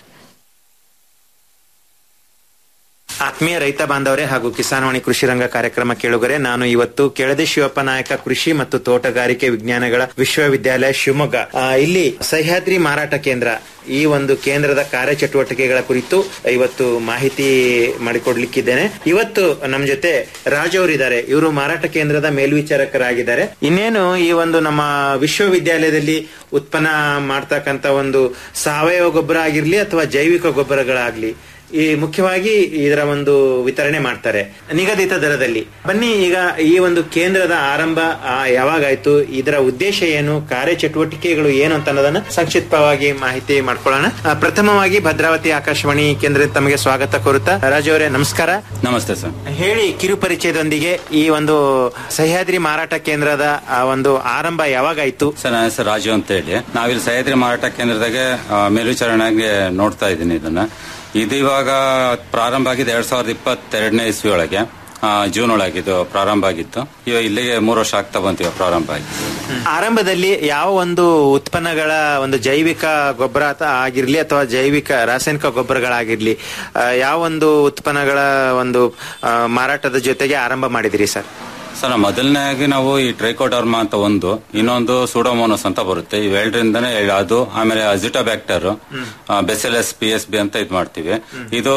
ಆತ್ಮೀಯ ರೈತ ಬಾಂಧವರೇ ಹಾಗೂ ಕಿಸಾನ್ವಾಣಿ ಕೃಷಿ ರಂಗ ಕಾರ್ಯಕ್ರಮ ಕೇಳುಗರೆ ನಾನು ಇವತ್ತು ಕೆಳದಿ ಶಿವಪ್ಪ ನಾಯಕ ಕೃಷಿ ಮತ್ತು ತೋಟಗಾರಿಕೆ ವಿಜ್ಞಾನಗಳ ವಿಶ್ವವಿದ್ಯಾಲಯ ಶಿವಮೊಗ್ಗ ಆ, ಇಲ್ಲಿ ಸಹ್ಯಾದ್ರಿ ಮಾರಾಟ ಕೇಂದ್ರ ಈ ಒಂದು ಕೇಂದ್ರದ ಕಾರ್ಯಚಟುವಟಿಕೆಗಳ ಕುರಿತು ಇವತ್ತು ಮಾಹಿತಿ ಮಾಡಿಕೊಡ್ಲಿಕ್ಕಿದ್ದೇನೆ ಇವತ್ತು ನಮ್ಮ ಜೊತೆ ರಾಜ್ ಅವರಿದ್ದಾರೆ ಇವರು ಮಾರಾಟ ಕೇಂದ್ರದ ಮೇಲ್ವಿಚಾರಕರಾಗಿದ್ದಾರೆ ಇನ್ನೇನು ಈ ಒಂದು ನಮ್ಮ ವಿಶ್ವವಿದ್ಯಾಲಯದಲ್ಲಿ ಉತ್ಪನ್ನ ಮಾಡ್ತಕ್ಕಂತ ಒಂದು ಸಾವಯವ ಗೊಬ್ಬರ ಆಗಿರ್ಲಿ ಅಥವಾ ಜೈವಿಕ ಗೊಬ್ಬರಗಳಾಗ್ಲಿ ಈ ಮುಖ್ಯವಾಗಿ ಇದರ ಒಂದು ವಿತರಣೆ ಮಾಡ್ತಾರೆ ನಿಗದಿತ ದರದಲ್ಲಿ ಬನ್ನಿ ಈಗ ಈ ಒಂದು ಕೇಂದ್ರದ ಆರಂಭ ಆ, ಯಾವಾಗಾಯ್ತು ಇದರ ಉದ್ದೇಶ ಏನು ಕಾರ್ಯಚಟುವಟಿಕೆಗಳು ಏನು ಅಂತ ಅನ್ನೋದನ್ನ ಸಂಕ್ಷಿಪ್ತವಾಗಿ ಮಾಹಿತಿ ಮಾಡ್ಕೊಳ್ಳೋಣ ಆ, ಪ್ರಥಮವಾಗಿ ಭದ್ರಾವತಿ ಆಕಾಶವಾಣಿ ಕೇಂದ್ರ ತಮಗೆ ಸ್ವಾಗತ ಕೋರುತ್ತಾ ರಾಜು ಅವರೇ ನಮಸ್ಕಾರ ನಮಸ್ತೆ ಸರ್ ಹೇಳಿ ಕಿರು ಪರಿಚಯದೊಂದಿಗೆ ಈ ಒಂದು ಸಹ್ಯಾದ್ರಿ ಮಾರಾಟ ಕೇಂದ್ರದ ಆ ಒಂದು ಆರಂಭ ಯಾವಾಗಾಯ್ತು ಸರ್ ನನ್ನ ಹೆಸರು ರಾಜು ಅಂತ ಹೇಳಿ ನಾವಿಲ್ಲಿ ಸಹ್ಯಾದ್ರಿ ಮಾರಾಟ ಕೇಂದ್ರದಾಗೆ ಆ, ಮೇಲ್ವಿಚಾರಣೆಗೆ ನೋಡ್ತಾ ಇದ್ದೀನಿ ಇದನ್ನ ಇದು ಇವಾಗ ಪ್ರಾರಂಭ ಆಗಿದೆ ಎರಡ್ ಸಾವಿರದ ಇಪ್ಪತ್ತೆರಡನೇ ಇಸ್ವಿ ಒಳಗೆ ಆ, ಜೂನ್ ಒಳಗಿದು ಪ್ರಾರಂಭ ಆಗಿತ್ತು ಇವಾಗ ಇಲ್ಲಿಗೆ ಮೂರು ವರ್ಷ ಆಗ್ತಾ ಬಂತು ಇವಾಗ ಪ್ರಾರಂಭ ಆಗಿ ಆರಂಭದಲ್ಲಿ ಯಾವ ಒಂದು ಉತ್ಪನ್ನಗಳ ಒಂದು ಜೈವಿಕ ಗೊಬ್ಬರ ಅಥ- ಆಗಿರ್ಲಿ ಅಥವಾ ಜೈವಿಕ ರಾಸಾಯನಿಕ ಗೊಬ್ಬರಗಳಾಗಿರ್ಲಿ ಆ, ಯಾವ ಒಂದು ಉತ್ಪನ್ನಗಳ ಒಂದು ಆ, ಮಾರಾಟದ ಜೊತೆಗೆ ಆರಂಭ ಮಾಡಿದಿರಿ ಸರ್ ಸರ್ ಮೊದಲನೇಯಾಗಿ ನಾವು ಈ ಟ್ರೈಕೋಡರ್ಮಾ ಅಂತ ಒಂದು ಇನ್ನೊಂದು ಸೂಡೋಮೋನಸ್ ಅಂತ ಬರುತ್ತೆ ಇವೆರಡರಿಂದನೇ ಅದು ಆಮೇಲೆ azotobacter bacillus P S B ಅಂತ ಇದು ಮಾಡ್ತೀವಿ ಇದು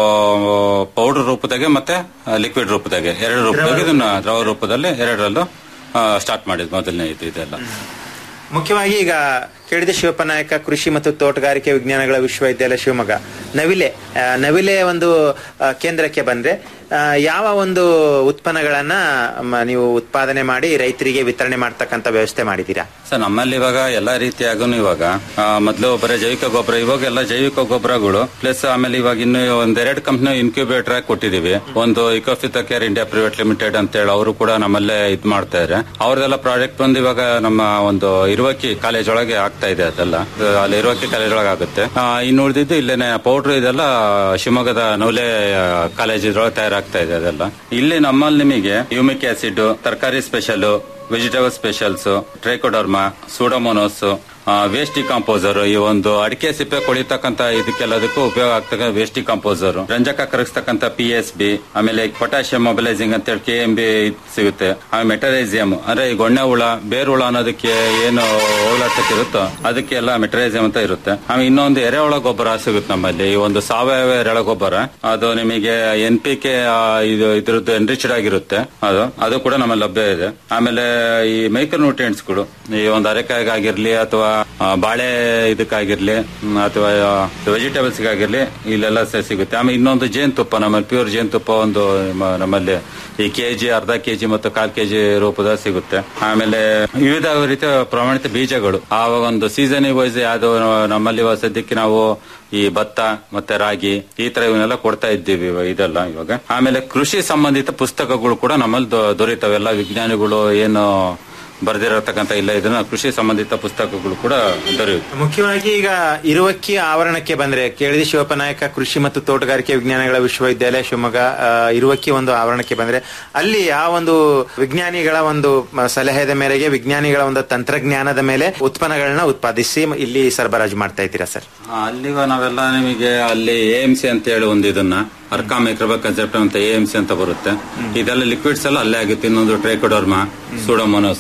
ಪೌಡರ್ ರೂಪದಾಗೆ ಮತ್ತೆ ಲಿಕ್ವಿಡ್ ರೂಪದಾಗೆ ಎರಡು ರೂಪದಾಗೆ ಇದನ್ನ ದ್ರವ ರೂಪದಲ್ಲಿ ಎರಡರಲ್ಲೂ ಸ್ಟಾರ್ಟ್ ಮಾಡಿದ್ ಮೊದಲನೇ ಇದು ಇದೆಲ್ಲ ಮುಖ್ಯವಾಗಿ ಈಗ ಕೇಳಿದ ಶಿವಪ್ಪ ನಾಯಕ ಕೃಷಿ ಮತ್ತು ತೋಟಗಾರಿಕೆ ವಿಜ್ಞಾನಗಳ ವಿಶ್ವವಿದ್ಯಾಲಯ ಶಿವಮೊಗ್ಗ ನವಿಲೆ ಆ, ನವಿಲೆ ಒಂದು ಆ, ಕೇಂದ್ರಕ್ಕೆ ಬಂದ್ರೆ ಆ, ಯಾವ ಒಂದು ಉತ್ಪನ್ನಗಳನ್ನ ಮ, ನೀವು ಉತ್ಪಾದನೆ ಮಾಡಿ ರೈತರಿಗೆ ವಿತರಣೆ ಮಾಡ್ತಕ್ಕಂತ ವ್ಯವಸ್ಥೆ ಮಾಡಿದ್ದೀರಾ ಸರ್ ನಮ್ಮಲ್ಲಿ ಇವಾಗ ಎಲ್ಲಾ ರೀತಿಯಾಗೂ ಇವಾಗ ಆ, ಮೊದ್ಲು ಬರೀ ಜೈವಿಕ ಗೊಬ್ಬರ ಇವಾಗ ಎಲ್ಲ ಜೈವಿಕ ಗೊಬ್ಬರಗಳು ಪ್ಲಸ್ ಆಮೇಲೆ ಇವಾಗ ಇನ್ನು ಒಂದೆರಡು ಕಂಪ್ನಿ ಇನ್ಕ್ಯೂಬೇಟರ್ ಆಗಿ ಕೊಟ್ಟಿದೀವಿ ಒಂದು ಇಕೋಫಿತ ಕೇರ್ ಇಂಡಿಯಾ ಪ್ರೈವೇಟ್ ಲಿಮಿಟೆಡ್ ಅಂತ ಹೇಳಿ ಅವರು ಕೂಡ ನಮ್ಮಲ್ಲೇ ಇದ್ ಮಾಡ್ತಾ ಇದ್ದಾರೆ ಅವ್ರದೆಲ್ಲ ಪ್ರಾಜೆಕ್ಟ್ ಬಂದು ಇವಾಗ ನಮ್ಮ ಒಂದು ಇರುವಕ್ಕಿ ಕಾಲೇಜ್ ಒಳಗೆ ಆಗ್ತಾ ಇದೆ ಅದೆಲ್ಲ ಅದು ಅಲ್ಲಿ ಇರುವಕ್ಕಿ ಕಾಲೇಜ್ ಒಳಗೆ ಆಗುತ್ತೆ ಆ, ಇನ್ನು ಉಳಿದಿದ್ದು ಇಲ್ಲೇನೆ ಪೌಡರ್ ಇದೆಲ್ಲ ಶಿವಮೊಗ್ಗದ ನವಲೆ ಕಾಲೇಜ್ ಇದ್ರೊಳಗೆ ತಯಾರಾಗ್ತಾ ಇದೆ ಅದೆಲ್ಲ ಇಲ್ಲಿ ನಮ್ಮಲ್ಲಿ ನಿಮಗೆ ಯೂಮಿಕ್ ಆಸಿಡ್ ತರಕಾರಿ special vegetable specials trichoderma pseudomonas waste decomposer ಈ ಒಂದು ಅಡಿಕೆ ಸಿಪ್ಪೆ ಕೊಳಿತಕ್ಕಂತ ಇದಕ್ಕೆಲ್ಲದಕ್ಕೂ ಉಪಯೋಗ ಆಗ್ತಕ್ಕ ವೇಸ್ಟ್ ಡಿಕಾಂಪೋಸರ್ ರಂಜಕ ಕರಗಿಸ್ತಕ್ಕಂತ ಪಿ ಎಸ್ ಬಿ ಆಮೇಲೆ ಪೊಟ್ಯಾಷಿಯಂ ಮೊಬಿಲೈಸಿಂಗ್ ಅಂತ ಹೇಳಿ ಕೆ ಎಂ ಬಿ ಸಿಗುತ್ತೆ ಆಮೇಲೆ ಮೆಟರೈಸಿಯಂ ಅಂದ್ರೆ ಈ ಗೊಣ್ಣೆ ಹುಳ ಬೇರ್ ಹುಳ ಅನ್ನೋದಕ್ಕೆ ಏನು ಹೋಗ್ಲಾಡ್ತಕ್ಕಿರುತ್ತೋ ಅದಕ್ಕೆ ಎಲ್ಲ ಮೆಟರೈಸಿಯಂ ಅಂತ ಇರುತ್ತೆ ಆಮೇಲೆ ಇನ್ನೊಂದು ಎರೆಹುಳ ಗೊಬ್ಬರ ಸಿಗುತ್ತೆ ನಮ್ಮಲ್ಲಿ ಈ ಒಂದು ಸಾವಯವ ಎರೆಹುಳ ಗೊಬ್ಬರ ಅದು ನಿಮಗೆ ಎನ್ ಪಿ ಕೆ ಇದು ಇದ್ರದ್ದು ಎನ್ರಿಚ್ಡ್ ಆಗಿರುತ್ತೆ ಅದು ಅದು ಕೂಡ ನಮ್ಮಲ್ಲಿ ಲಭ್ಯ ಇದೆ ಆಮೇಲೆ ಈ ಮೈಕ್ರೋ ನ್ಯೂಟ್ರಿಯೆಂಟ್ಸ್ಗಳು ಈ ಒಂದು ಅರೆಕಾಯಿಗಾಗಿರ್ಲಿ ಅಥವಾ ಆ, ಬಾಳೆ ಇದಕ್ಕಾಗಿರ್ಲಿ ಹ್ಮ್, ಅಥವಾ ವೆಜಿಟೇಬಲ್ಸ್ ಆಗಿರ್ಲಿ ಇಲ್ಲೆಲ್ಲ ಸ- ಸಿಗುತ್ತೆ ಆಮೇಲೆ ಇನ್ನೊಂದು ಜೇನುತುಪ್ಪ ನಮ್ಮಲ್ಲಿ ಪ್ಯೂರ್ ಜೇನುತುಪ್ಪ ಒಂದು ಮ- ನಮ್ಮಲ್ಲಿ ಈ ಕೆಜಿ ಅರ್ಧ ಕೆಜಿ ಮತ್ತು ಕಾಲ್ ಕೆಜಿ ರೂಪದ ಸಿಗುತ್ತೆ ಆಮೇಲೆ ವಿವಿಧ ರೀತಿಯ ಪ್ರಮಾಣಿತ ಬೀಜಗಳು ಆವಾಗ ಒಂದು ಸೀಸನ್ ವೈಸ್ ಯಾವ್ದು ನಮ್ಮಲ್ಲಿ ಇವಾಗ ಸದ್ಯಕ್ಕೆ ನಾವು ಈ ಭತ್ತ ಮತ್ತೆ ರಾಗಿ ಈ ತರ ಇವನ್ನೆಲ್ಲ ಕೊಡ್ತಾ ಇದ್ದೀವಿ ಇವ- ಇದೆಲ್ಲ ಇವಾಗ ಆಮೇಲೆ ಕೃಷಿ ಸಂಬಂಧಿತ ಪುಸ್ತಕಗಳು ಕೂಡ ನಮ್ಮಲ್ಲಿ ದೊ- ದೊರೆಯುತ್ತವೆ ಎಲ್ಲ ವಿಜ್ಞಾನಿಗಳು ಏನು ಬರೆದಿರತಕ್ಕಂತ ಇಲ್ಲ ಇದನ್ನ ಕೃಷಿ ಸಂಬಂಧಿತ ಪುಸ್ತಕಗಳು ಕೂಡ ದೊರೆಯುತ್ತೆ ಮುಖ್ಯವಾಗಿ ಈಗ ಇರುವಕ್ಕಿ ಆವರಣಕ್ಕೆ ಬಂದ್ರೆ ಕೇಳಿದ ಶಿವಪ್ಪ ನಾಯಕ ಕೃಷಿ ಮತ್ತು ತೋಟಗಾರಿಕೆ ವಿಜ್ಞಾನಗಳ ವಿಶ್ವವಿದ್ಯಾಲಯ ಶಿವಮೊಗ್ಗ ಆ, ಇರುವಕ್ಕಿ ಒಂದು ಆವರಣಕ್ಕೆ ಬಂದ್ರೆ ಅಲ್ಲಿ ಆ ಒಂದು ವಿಜ್ಞಾನಿಗಳ ಒಂದು ಮ, ಸಲಹೆದ ಮೇರೆಗೆ ವಿಜ್ಞಾನಿಗಳ ಒಂದು ತಂತ್ರಜ್ಞಾನದ ಮೇಲೆ ಉತ್ಪನ್ನಗಳನ್ನ ಉತ್ಪಾದಿಸಿ ಇಲ್ಲಿ ಸರಬರಾಜು ಮಾಡ್ತಾ ಇದ್ದೀರಾ ಸರ್ ಆ, ಅಲ್ಲಿಗ ನಾವೆಲ್ಲ ನಿಮಗೆ ಅಲ್ಲಿ ಎ ಎಂ ಸಿ ಅಂತ ಹೇಳಿ ಒಂದು ಇದನ್ನ ಅರ್ಕಾ ಮೈಕ್ರೋಬಾ ಕನ್ಸೆಪ್ಟ್ ಅಂತ ಎ ಎಂ ಸಿ ಅಂತ ಬರುತ್ತೆ ಇದೆಲ್ಲ ಲಿಕ್ವಿಡ್ಸ್ ಎಲ್ಲ ಅಲ್ಲೇ ಆಗುತ್ತೆ ಇನ್ನೊಂದು ಟ್ರೈಕೋಡರ್ಮಾ ಸೂಡೋಮೋನಸ್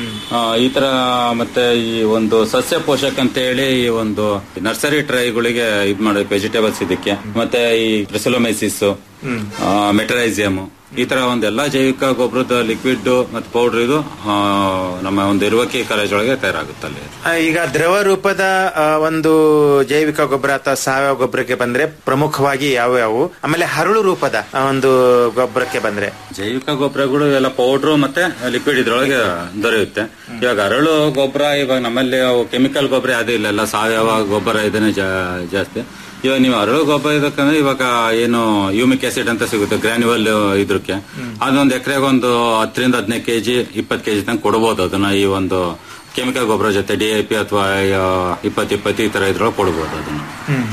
ಈ ತರ ಮತ್ತೆ ಈ ಒಂದು ಸಸ್ಯ ಪೋಷಕ ಅಂತ ಹೇಳಿ ಈ ಒಂದು ನರ್ಸರಿ ಟ್ರೈಗಳಿಗೆ ಇದ್ ಮಾಡೋದು ವೆಜಿಟೇಬಲ್ಸ್ ಇದಕ್ಕೆ ಮತ್ತೆ ಈ ಟ್ರಿಸಲೋಮೈಸಿಸ್ ಮೆಟರೈಸಿಯಂ ಈ ತರ ಒಂದು ಎಲ್ಲಾ ಜೈವಿಕ ಗೊಬ್ಬರದ ಲಿಕ್ವಿಡ್ ಮತ್ತೆ ಪೌಡರ್ ಇದು ಆ, ನಮ್ಮ ಒಂದು ಇರುವಕ್ಕಿ ಕಾಲೇಜ್ ಒಳಗೆ ತಯಾರಾಗುತ್ತೆ ಅಲ್ಲಿ ಆ, ಈಗ ದ್ರವ ರೂಪದ ಆ, ಒಂದು ಜೈವಿಕ ಗೊಬ್ಬರ ಅಥವಾ ಸಾವಯವ ಗೊಬ್ಬರಕ್ಕೆ ಬಂದ್ರೆ ಪ್ರಮುಖವಾಗಿ ಯಾವ್ಯಾವು ಆಮೇಲೆ ಹರಳು ರೂಪದ ಆ, ಒಂದು ಗೊಬ್ಬರಕ್ಕೆ ಬಂದ್ರೆ ಜೈವಿಕ ಗೊಬ್ಬರಗಳು ಎಲ್ಲ ಪೌಡ್ರು ಮತ್ತೆ ಲಿಕ್ವಿಡ್ ಇದ್ರೊಳಗೆ ದೊರೆಯುತ್ತೆ ಇವಾಗ ಅರಳು ಗೊಬ್ಬರ ಇವಾಗ ನಮ್ಮಲ್ಲಿ ಅವು ಕೆಮಿಕಲ್ ಗೊಬ್ಬರ ಯಾವುದೂ ಇಲ್ಲ ಎಲ್ಲ ಸಾವಯವ ಗೊಬ್ಬರ ಇದನ್ನೇ ಜಾ- ಜಾಸ್ತಿ ಇವಾಗ ನೀವು ಅರಳು ಗೊಬ್ಬರ ಇದಕ್ಕಂದ್ರೆ ಇವಾಗ ಏನು ಯೂಮಿಕ್ ಆಸಿಡ್ ಅಂತ ಸಿಗುತ್ತೆ ಗ್ರಾನ್ಯುವಲ್ ಇದ್ರಕ್ಕೆ ಅದೊಂದು ಎಕರೆಗೆ ಒಂದು ಹತ್ತರಿಂದ ಹದಿನೈದು ಕೆಜಿ ಇಪ್ಪತ್ತು ಕೆಜಿ ತನಕ ಕೊಡ್ಬೋದು ಅದನ್ನ ಈ ಒಂದು ಕೆಮಿಕಲ್ ಗೊಬ್ಬರ ಜೊತೆ ಡಿ ಐ ಪಿ ಅಥವಾ ಇಪ್ಪತ್ತು ಇಪ್ಪತ್ತು ಈ ತರ ಇದ್ರೊಳಗೆ ಕೊಡ್ಬೋದು ಅದನ್ನ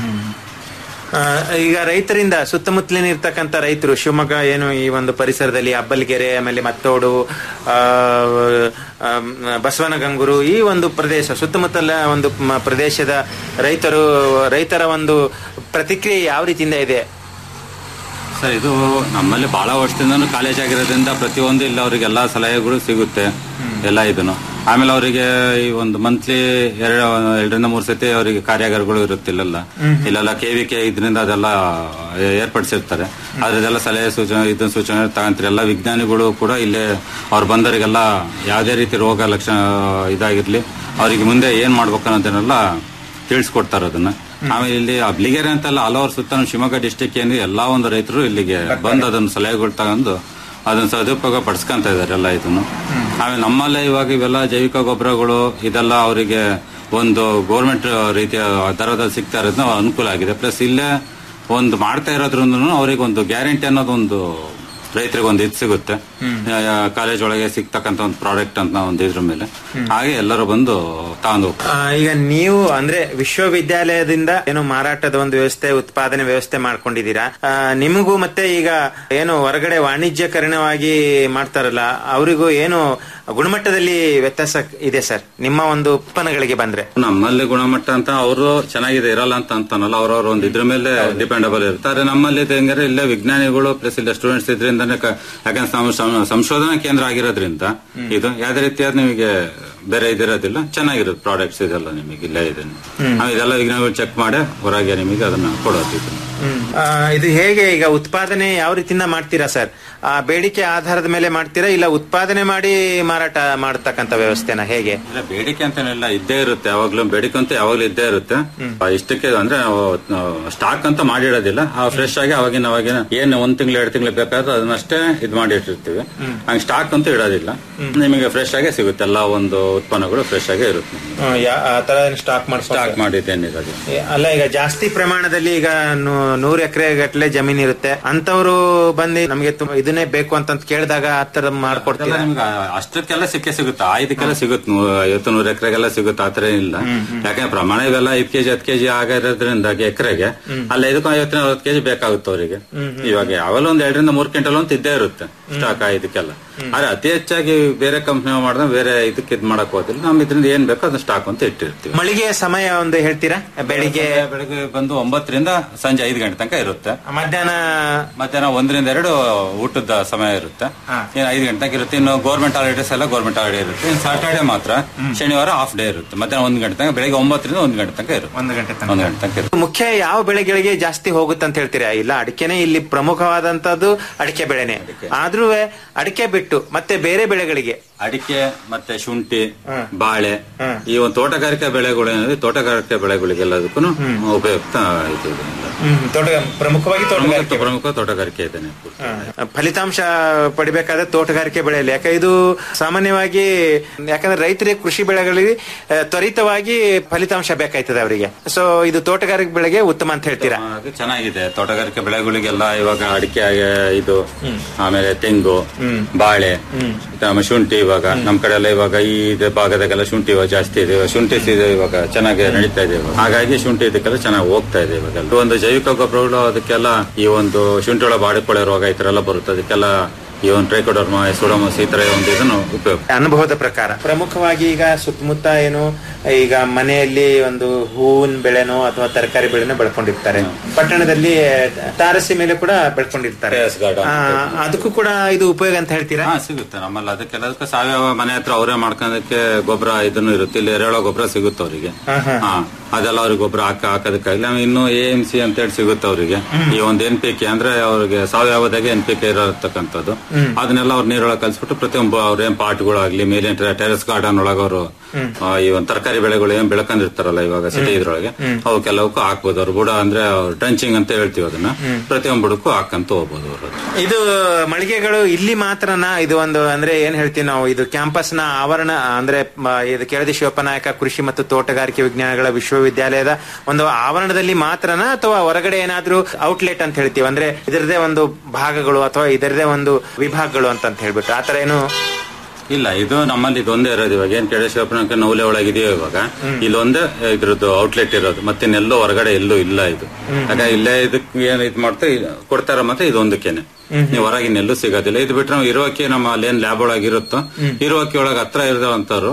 ಆ, ಈಗ ರೈತರಿಂದ ಸುತ್ತಮುತ್ತಲಿನ ಇರ್ತಕ್ಕಂಥ ರೈತರು ಶಿವಮೊಗ್ಗ ಏನು ಈ ಒಂದು ಪರಿಸರದಲ್ಲಿ ಅಬ್ಬಲ್ಗೆರೆ ಆಮೇಲೆ ಮತ್ತೋಡು ಆ, ಆ, ಬಸವನಗಂಗೂರು ಈ ಒಂದು ಪ್ರದೇಶ ಸುತ್ತಮುತ್ತಲ ಒಂದು ಮ- ಪ್ರದೇಶದ ರೈತರು ರೈತರ ಒಂದು ಪ್ರತಿಕ್ರಿಯೆ ಯಾವ ರೀತಿಯಿಂದ ಇದೆ ಸರ್ ಇದು ನಮ್ಮಲ್ಲಿ ಬಹಳ ವರ್ಷದಿಂದ ಕಾಲೇಜ್ ಆಗಿರೋದ್ರಿಂದ ಪ್ರತಿಯೊಂದು ಇಲ್ಲ ಅವರಿಗೆಲ್ಲ ಸಲಹೆಗಳು ಸಿಗುತ್ತೆ ಎಲ್ಲ ಇದನ್ನು ಆಮೇಲೆ ಅವರಿಗೆ ಈ ಒಂದು ಮಂತ್ಲಿ ಎರಡು ಎರಡರಿಂದ ಮೂರು ಸತಿ ಅವರಿಗೆ ಕಾರ್ಯಾಗಾರಗಳು ಇರುತ್ತಿಲ್ಲಲ್ಲ ಇಲ್ಲೆಲ್ಲ ಕೆ ವಿ ಕೆ ಇದರಿಂದ ಅದೆಲ್ಲ ಏರ್ಪಡಿಸಿರ್ತಾರೆ ಅದ್ರದ್ದೆಲ್ಲ ಸಲಹೆ ಸೂಚನೆ ಇದನ್ನ ಸೂಚನೆ ತಗೊಂತಾರೆ ಎಲ್ಲ ವಿಜ್ಞಾನಿಗಳು ಕೂಡ ಇಲ್ಲೇ ಅವ್ರು ಬಂದವರಿಗೆಲ್ಲ ಯಾವುದೇ ರೀತಿ ರೋಗ ಲಕ್ಷಣ ಇದಾಗಿರ್ಲಿ ಅವರಿಗೆ ಮುಂದೆ ಏನ್ ಮಾಡ್ಬೇಕು ಅನ್ನೋದನ್ನೆಲ್ಲ ತಿಳಿಸ್ಕೊಡ್ತಾರೆ ಅದನ್ನ ಆಮೇಲೆ ಇಲ್ಲಿ ಅಬ್ಲಿಗೆರೆ ಅಂತಲ್ಲ ಹಲವಾರು ಸುತ್ತ ನಮ್ಮ ಶಿವಮೊಗ್ಗ ಡಿಸ್ಟಿಕ್ ಏನು ಎಲ್ಲಾ ಒಂದು ರೈತರು ಇಲ್ಲಿಗೆ ಬಂದು ಅದನ್ನ ಸಲಹೆಗಳು ತಗೊಂಡು ಅದನ್ನ ಸದುಪಯೋಗ ಪಡಿಸ್ಕೊಂತ ಇದಾರೆ ಎಲ್ಲ ಇದನ್ನು ಆಮೇಲೆ ನಮ್ಮಲ್ಲೇ ಇವಾಗ ಇವೆಲ್ಲ ಜೈವಿಕ ಗೊಬ್ಬರಗಳು ಇದೆಲ್ಲ ಅವರಿಗೆ ಒಂದು ಗೌರ್ಮೆಂಟ್ ರೀತಿಯ ದರದಲ್ಲಿ ಸಿಗ್ತಾ ಇರೋದ್ನ ಅನುಕೂಲ ಆಗಿದೆ ಪ್ಲಸ್ ಇಲ್ಲೇ ಒಂದು ಮಾಡ್ತಾ ಇರೋದ್ರಿಂದ ಅವರಿಗೆ ಒಂದು ಗ್ಯಾರಂಟಿ ಅನ್ನೋದೊಂದು ರೈತರಿಗೆ ಒಂದು ಇದು ಸಿಗುತ್ತೆ ಕಾಲೇಜ್ ಒಳಗೆ ಸಿಗ್ತಕ್ಕಂತ ಒಂದು ಪ್ರಾಡಕ್ಟ್ ಅಂತ ಒಂದು ಇದ್ರ ಮೇಲೆ ಹಾಗೆ ಎಲ್ಲರೂ ಬಂದು ತಗೊಂಡು ಹೋಗ್ತಾರೆ ಆ, ಈಗ ನೀವು ಅಂದ್ರೆ ವಿಶ್ವವಿದ್ಯಾಲಯದಿಂದ ಏನು ಮಾರಾಟದ ಒಂದು ವ್ಯವಸ್ಥೆ ಉತ್ಪಾದನೆ ವ್ಯವಸ್ಥೆ ಮಾಡ್ಕೊಂಡಿದ್ದೀರಾ ಆ, ನಿಮಗೂ ಮತ್ತೆ ಈಗ ಏನು ಹೊರಗಡೆ ವಾಣಿಜ್ಯಕರಣವಾಗಿ ಮಾಡ್ತಾರಲ್ಲ ಅವರಿಗೂ ಏನು ಗುಣಮಟ್ಟದಲ್ಲಿ ವ್ಯತ್ಯಾಸ ಇದೆ ಸರ್ ನಿಮ್ಮ ಒಂದು ಉತ್ಪನ್ನಗಳಿಗೆ ಬಂದ್ರೆ ನಮ್ಮಲ್ಲಿ ಗುಣಮಟ್ಟ ಅಂತ ಅವರು ಚೆನ್ನಾಗಿದೆ ಇರಲ್ಲ ಅಂತ ಅಂತಾನಲ್ಲ ಅವ್ರವ್ರ ಒಂದು ಇದ್ರ ಮೇಲೆ ಡಿಪೆಂಡಬಲ್ ಇರ್ತಾರೆ ನಮ್ಮಲ್ಲಿ ಇದು ಹೆಂಗಾರೆ ಇಲ್ಲೇ ವಿಜ್ಞಾನಿಗಳು ಪ್ಲಸ್ ಇಲ್ಲ ಸ್ಟೂಡೆಂಟ್ಸ್ ಇದ್ರಿಂದಾನೆ ಕ- ಯಾಕಂದ್ರೆ ಸಂ- ಸಂ- ಸಂಶೋಧನಾ ಕೇಂದ್ರ ಆಗಿರೋದ್ರಿಂದ ಇದು ಯಾವ್ದೇ ರೀತಿಯಾದ ನಿಮಗೆ ಬೇರೆ ಇದಿರೋದಿಲ್ಲ ಚೆನ್ನಾಗಿರುತ್ತೆ ಪ್ರಾಡಕ್ಟ್ಸ್ ಇದೆಲ್ಲ ನಿಮಗೆ ಇಲ್ಲೇ ಇದೆ ನಾವು ಇದೆಲ್ಲ ವಿಜ್ಞಾನಿಗಳು ಚೆಕ್ ಮಾಡಿ ಹೊರಗೆ ನಿಮಗೆ ಅದನ್ನ ಕೊಡೋದು ಇದನ್ನ. ಆ, ಇದು ಹೇಗೆ ಈಗ ಉತ್ಪಾದನೆ ಯಾವ ರೀತಿಯಿಂದ ಮಾಡ್ತೀರಾ ಸರ್ ಆ, ಬೇಡಿಕೆ ಆಧಾರದ ಮೇಲೆ ಮಾಡ್ತೀರಾ ಇಲ್ಲ ಉತ್ಪಾದನೆ ಮಾಡಿ ಮಾರಾಟ ಮಾಡತಕ್ಕಂತ ವ್ಯವಸ್ಥೆನ ಹೇಗೆ ಇಲ್ಲ ಬೇಡಿಕೆ ಅಂತೇನಿಲ್ಲ ಇದ್ದೇ ಇರುತ್ತೆ ಯಾವಾಗ್ಲೂ ಬೇಡಿಕೆ ಅಂತ ಯಾವಾಗ್ಲೂ ಇದ್ದೇ ಇರುತ್ತೆ ಆ, ಇಷ್ಟಕ್ಕೆ ಅಂದ್ರೆ ಸ್ಟಾಕ್ ಅಂತ ಮಾಡಿಡೋದಿಲ್ಲ ಆ ಫ್ರೆಶ್ ಆಗಿ ಅವಾಗಿನ ಅವಾಗಿನ ಏನ್ ಒಂದ್ ತಿಂಗಳು ಎರಡು ತಿಂಗಳು ಬೇಕಾದ್ರೆ ಅದನ್ನಷ್ಟೇ ಇದ್ ಮಾಡಿ ಇಟ್ಟಿರ್ತೀವಿ ಹಂಗೆ ಸ್ಟಾಕ್ ಅಂತ ಇಡೋದಿಲ್ಲ ನಿಮಗೆ ಫ್ರೆಶ್ ಆಗೇ ಸಿಗುತ್ತೆ ಎಲ್ಲ ಒಂದು ಉತ್ಪನ್ನಗಳು ಫ್ರೆಶ್ ಆಗೇ ಇರುತ್ತೆ ಆ, ಯಾ- ಆ ತರ ಸ್ಟಾಕ್ ಸ್ಟಾಕ್ ಮಾಡಿದ್ದೇನಿರೋದು ಏ, ಅಲ್ಲ ಈಗ ಜಾಸ್ತಿ ಪ್ರಮಾಣದಲ್ಲಿ ಈಗ ನೂ- ನೂರು ಎಕರೆ ಗಟ್ಟಲೆ ಜಮೀನ್ ಇರುತ್ತೆ ಅಂತವ್ರು ಬಂದು ನಮ್ಗೆ ತುಂಬ ಇದನ್ನೇ ಬೇಕು ಅಂತ ಕೇಳಿದಾಗ ಆ ತರ ಮಾಡ್ಕೊಡ್ತೀರಾ ನಿಮ್ಗೆ ಅಷ್ಟಕ್ಕೆಲ್ಲ ಸಿಕ್ಕೇ ಸಿಗುತ್ತೆ ಆ ಇದಕ್ಕೆಲ್ಲ ಸಿಗುತ್ತೆ ನೂ- ಐವತ್ತು ನೂರು ಎಕರೆಗೆಲ್ಲ ಸಿಗುತ್ತೆ ಆತರ ಏನಿಲ್ಲ ಯಾಕಂದ್ರೆ ಪ್ರಮಾಣ ಇವೆಲ್ಲ ಐದು ಕೆಜಿ ಹತ್ತು ಕೆಜಿ ಆಗಿರೋದ್ರಿಂದ ಎಕರೆಗೆ ಅಲ್ಲಿ ಐದಕ್ಕೂ ಐವತ್ತು ನಲವತ್ತು ಕೆಜಿ ಬೇಕಾಗುತ್ತೆ ಅವರಿಗೆ ಇವಾಗ ಯಾವೆಲ್ಲ ಒಂದ್ ಎರಡರಿಂದ ಮೂರು ಕ್ವಿಂಟಲ್ ಅಂತ ಇದ್ದೇ ಇರುತ್ತೆ ಸ್ಟಾಕ್ ಇದಕ್ಕೆಲ್ಲ ಆದ್ರೆ ಅತಿ ಹೆಚ್ಚಾಗಿ ಬೇರೆ ಕಂಪ್ನಿ ಮಾಡಿದ್ರೆ ಬೇರೆ ಇದಕ್ಕೆ ಇದ್ ಮಾಡಕ್ ಹೋದಿಲ್ಲ ನಮ್ ಇದ್ರಿಂದ ಏನ್ ಬೇಕೋ ಅದನ್ನ ಸ್ಟಾಕ್ ಅಂತ ಇಟ್ಟಿರ್ತೀವಿ ಮಳಿಗೆಯ ಸಮಯ ಒಂದು ಹೇಳ್ತೀರಾ ಬೆಳಿಗ್ಗೆ ಬೆಳಿಗ್ಗೆ ಬಂದು ಒಂಬತ್ತರಿಂದ ಸಂಜೆ ಐದು ಗಂಟೆ ತನಕ ಇರುತ್ತೆ ಮಧ್ಯಾಹ್ನ ಮಧ್ಯಾಹ್ನ ಒಂದರಿಂದ ಎರಡು ಊಟದ ಸಮಯ ಇರುತ್ತೆ ಏನ್ ಐದು ಗಂಟೆ ತನಕ ಇರುತ್ತೆ ಇನ್ನು ಗೌರ್ಮೆಂಟ್ ಹಾಲಿಡೇಸ್ ಎಲ್ಲ ಗೌರ್ಮೆಂಟ್ ಹಾಲಿಡೇ ಇರುತ್ತೆ ಇನ್ನು ಸಾಟರ್ಡೆ ಮಾತ್ರ ಶನಿವಾರ ಹಾಫ್ ಡೇ ಇರುತ್ತೆ ಮಧ್ಯಾಹ್ನ ಒಂದ್ ಗಂಟೆ ತನಕ ಬೆಳಿಗ್ಗೆ ಒಂಬತ್ತರಿಂದ ಒಂದ್ ಗಂಟೆ ತನಕ ಇರುತ್ತೆ ಒಂದು ಗಂಟೆ ಒಂದ್ ಗಂಟೆ ತನಕ ಇರುತ್ತೆ ಮುಖ್ಯ ಯಾವ ಬೆಳೆಗಳಿಗೆ ಜಾಸ್ತಿ ಹೋಗುತ್ತೆ ಅಂತ ಹೇಳ್ತೀರಾ ಇಲ್ಲ ಅಡಿಕೆನೆ ಇಲ್ಲಿ ಪ್ರಮುಖವಾದಂತದ್ದು ಅಡಿಕೆ ಬೆಳೆನೆ ಆದ್ರೂ ಅಡಿಕೆ ಬಿಟ್ಟು ಮತ್ತೆ ಬೇರೆ ಬೆಳೆಗಳಿಗೆ ಅಡಿಕೆ ಮತ್ತೆ ಶುಂಠಿ ಬಾಳೆ ಈ ಒಂದು ತೋಟಗಾರಿಕಾ ಬೆಳೆಗಳು ಏನಿದೆ ತೋಟಗಾರಿಕಾ ಬೆಳೆಗಳಿಗೆಲ್ಲದಕ್ಕೂ ಉಪಯುಕ್ತ ಇದು ಇದರಿಂದ. ತೋಟ ಪ್ರಮುಖವಾಗಿ ಪ್ರಮುಖ ಪ್ರಮುಖ ತೋಟಗಾರಿಕೆ ಇದೇನೆ ಆ, ಫಲಿತಾಂಶ ಪಡಿಬೇಕಾದ್ರೆ ತೋಟಗಾರಿಕೆ ಬೆಳೆಯಲ್ಲಿ ಯಾಕೆ ಇದು ಸಾಮಾನ್ಯವಾಗಿ ಯಾಕಂದ್ರೆ ರೈತರಿಗೆ ಕೃಷಿ ಬೆಳೆಗಳಿಗೆ ಆ, ತ್ವರಿತವಾಗಿ ಫಲಿತಾಂಶ ಬೇಕಾಯ್ತದೆ ಅವರಿಗೆ ಸೊ ಇದು ತೋಟಗಾರಿಕೆ ಬೆಳೆಗೆ ಉತ್ತಮ ಅಂತ ಹೇಳ್ತೀರಾ ಅದು ಚೆನ್ನಾಗಿದೆ ತೋಟಗಾರಿಕೆ ಬೆಳೆಗಳಿಗೆಲ್ಲ ಇವಾಗ ಅಡಿಕೆ ಆಗಿ- ಇದು ಆಮೇಲೆ ತೆಂಗು ಬಾಳೆ ಆಮೇಲೆ ಶುಂಠಿ ಇವಾಗ ನಮ್ ಕಡೆ ಎಲ್ಲ ಇವಾಗ ಈ ಇದು ಭಾಗದಾಗೆಲ್ಲ ಶುಂಠಿ ಇವಾಗ ಜಾಸ್ತಿ ಇದೆ ಇವಾಗ ಶುಂಠಿ ಸೀಸನ್ ಇವಾಗ ಚೆನ್ನಾಗಿ ನಡೀತಾ ಇದೆ ಇವಾಗ. ಹಾಗಾಗಿ ಶುಂಠಿ ಇದಕ್ಕೆಲ್ಲ ಚೆನ್ನಾಗಿ ಹೋಗ್ತಾ ಇದೆ ಇವಾಗ ಇದು ಒಂದು ಜೈವಿಕ ಗೊಬ್ಬರಗಳು ಅದಕ್ಕೆಲ್ಲ ಈ ಒಂದು ಶುಂಠಿ ಒಳ ಬಾಡಿಕೊಳೆ ರೋಗ ಈ ತರ ಎಲ್ಲ ಬರುತ್ತೆ ಅದಕ್ಕೆಲ್ಲ ಈ ಒಂದು ಟ್ರೈಕೋಡರ್ಮ ಎಸೋಡಮಸ್ ಈ ತರ ಒಂದು ಇದನ್ನು ಉಪಯೋಗ ಅನುಭವದ ಪ್ರಕಾರ ಪ್ರಮುಖವಾಗಿ ಈಗ ಸುತ್ತಮುತ್ತ ಏನು ಈಗ ಮನೆಯಲ್ಲಿ ಒಂದು ಹೂವಿನ ಬೆಳೆನೋ ಅಥವಾ ತರಕಾರಿ ಬೆಳೆನೋ ಬೆಳ್ಕೊಂಡಿರ್ತಾರೆ ಪಟ್ಟಣದಲ್ಲಿ ತಾರಸಿ ಮೇಲೆ ಕೂಡ ಬೆಳ್ಕೊಂಡಿರ್ತಾರೆ ಆ, ಅದಕ್ಕೂ ಕೂಡ ಇದು ಉಪಯೋಗ ಅಂತ ಹೇಳ್ತೀರಾ ಹಾ ಸಿಗುತ್ತೆ ನಮ್ಮಲ್ಲಿ ಅದಕ್ಕೆಲ್ಲದಕ್ಕೆ ಸಾವಯವ ಮನೆ ಹತ್ರ ಅವರೇ ಮಾಡ್ಕೊಳ್ಳೋದಕ್ಕೆ ಗೊಬ್ಬರ ಇದನ್ನು ಇರುತ್ತೆ ಇಲ್ಲಿ ಎರೆಹುಳ ಗೊಬ್ಬರ ಸಿಗುತ್ತೆ ಅವರಿಗೆ ಹಾ ಅದೆಲ್ಲ ಅವ್ರಿಗೆ ಗೊಬ್ಬರ ಹಾಕ ಹಾಕೋದಕ್ಕಾಗಲಿ ಆಮೇಲೆ ಇನ್ನು ಎ ಎಂ ಸಿ ಅಂತ ಹೇಳಿ ಸಿಗುತ್ತೆ ಅವರಿಗೆ ಈ ಒಂದು ಎನ್ ಪಿ ಕೆ ಅಂದ್ರೆ ಅವ್ರಿಗೆ ಸಾವಯವದಾಗೆ ಎನ್ ಪಿ ಕೆ ಇರತಕ್ಕಂಥದ್ದು ಅದನ್ನೆಲ್ಲ ಅವ್ರು ನೀರೊಳಗೆ ಕಲ್ಸ್ಬಿಟ್ಟು ಪ್ರತಿಯೊಬ್ಬ ಅವ್ರ ಏನ್ ಪಾಟ್ಗಳಾಗ್ಲಿ ಮೇಲಿನ ಟೆರೆಸ್ ಗಾರ್ಡನ್ ಒಳಗೆ ಅವರು ಈ ಒಂದು ತರಕಾರಿ ಬೆಳೆಗಳು ಏನ್ ಬೆಳ್ಕೊಂಡಿರ್ತಾರಲ್ಲ ಇವಾಗ ಸಿಟಿ ಇದ್ರೊಳಗೆ ಅವಕ್ಕೆಲ್ಲವಕ್ಕೂ ಹಾಕ್ಬೋದು ಅವ್ರು ಬುಡ ಅಂದ್ರೆ ಟ್ರಂಚಿಂಗ್ ಅಂತ ಹೇಳ್ತೀವಿ ಅದನ್ನ ಪ್ರತಿಯೊಂದು ಬುಡಕ್ಕೂ ಹಾಕಂತ ಹೋಗ್ಬೋದು ಅವರು ಇದು ಮಳಿಗೆಗಳು ಇಲ್ಲಿ ಮಾತ್ರನಾ ಇದು ಒಂದು ಅಂದ್ರೆ ಏನ್ ಹೇಳ್ತೀವಿ ನಾವು ಇದು ಕ್ಯಾಂಪಸ್ ನ ಆವರಣ ಅಂದ್ರೆ ಮ- ಇದು ಕೆಳದಿ ಶಿವಪ್ಪನಾಯಕ ಕೃಷಿ ಮತ್ತು ತೋಟಗಾರಿಕೆ ವಿಜ್ಞಾನಗಳ ವಿಶ್ವವಿದ್ಯಾಲಯದ ಒಂದು ಆವರಣದಲ್ಲಿ ಮಾತ್ರನಾ ಅಥವಾ ಹೊರಗಡೆ ಏನಾದ್ರೂ ಔಟ್ಲೆಟ್ ಅಂತ ಹೇಳ್ತೀವಿ ಅಂದ್ರೆ ಇದರದೇ ಒಂದು ಭಾಗಗಳು ಅಥವಾ ಇದರದೇ ಒಂದು ವಿಭಾಗಗಳು ಅಂತ ಅಂತ ಹೇಳ್ಬಿಟ್ಟು ಆತರ ಏನು ಇಲ್ಲ ಇದು ನಮ್ಮಲ್ಲಿ ಇದೊಂದೇ ಇರೋದು ಇವಾಗ ಏನ್ ಕೆಳೇಶ್ವರಪುರಕ್ಕೆ ನೌಲೆ ಒಳಗಿದೆಯೋ ಇವಾಗ ಇಲ್ಲೊಂದೇ ಇದ್ರದ್ದು ಔಟ್ಲೆಟ್ ಇರೋದು ಮತ್ತೆ ಇನ್ನೆಲ್ಲೋ ಹೊರಗಡೆ ಎಲ್ಲೂ ಇಲ್ಲ ಇದು ಹಾಗಾಗಿ ಇಲ್ಲೇ ಇದಕ್ಕೆ ಏನ್ ಇದು ಮಾಡ್ತಾ ಕೊಡ್ತಾರ ಮತ್ತೆ ಇದೊಂದಕ್ಕೇನೆ ನೀವು ಹೊರಗಿನೆಲ್ಲೂ ಸಿಗೋದಿಲ್ಲ ಇದು ಬಿಟ್ರೆ ನಾವು ಇರುವಕ್ಕೆ ನಮ್ಮ ಅಲ್ಲೇನ್ ಲ್ಯಾಬ್ ಒಳಗೆ ಇರುತ್ತೋ ಇರುವಕ್ಕೆ ಒಳಗೆ ಹತ್ರ ಇರೋಂತವ್ರು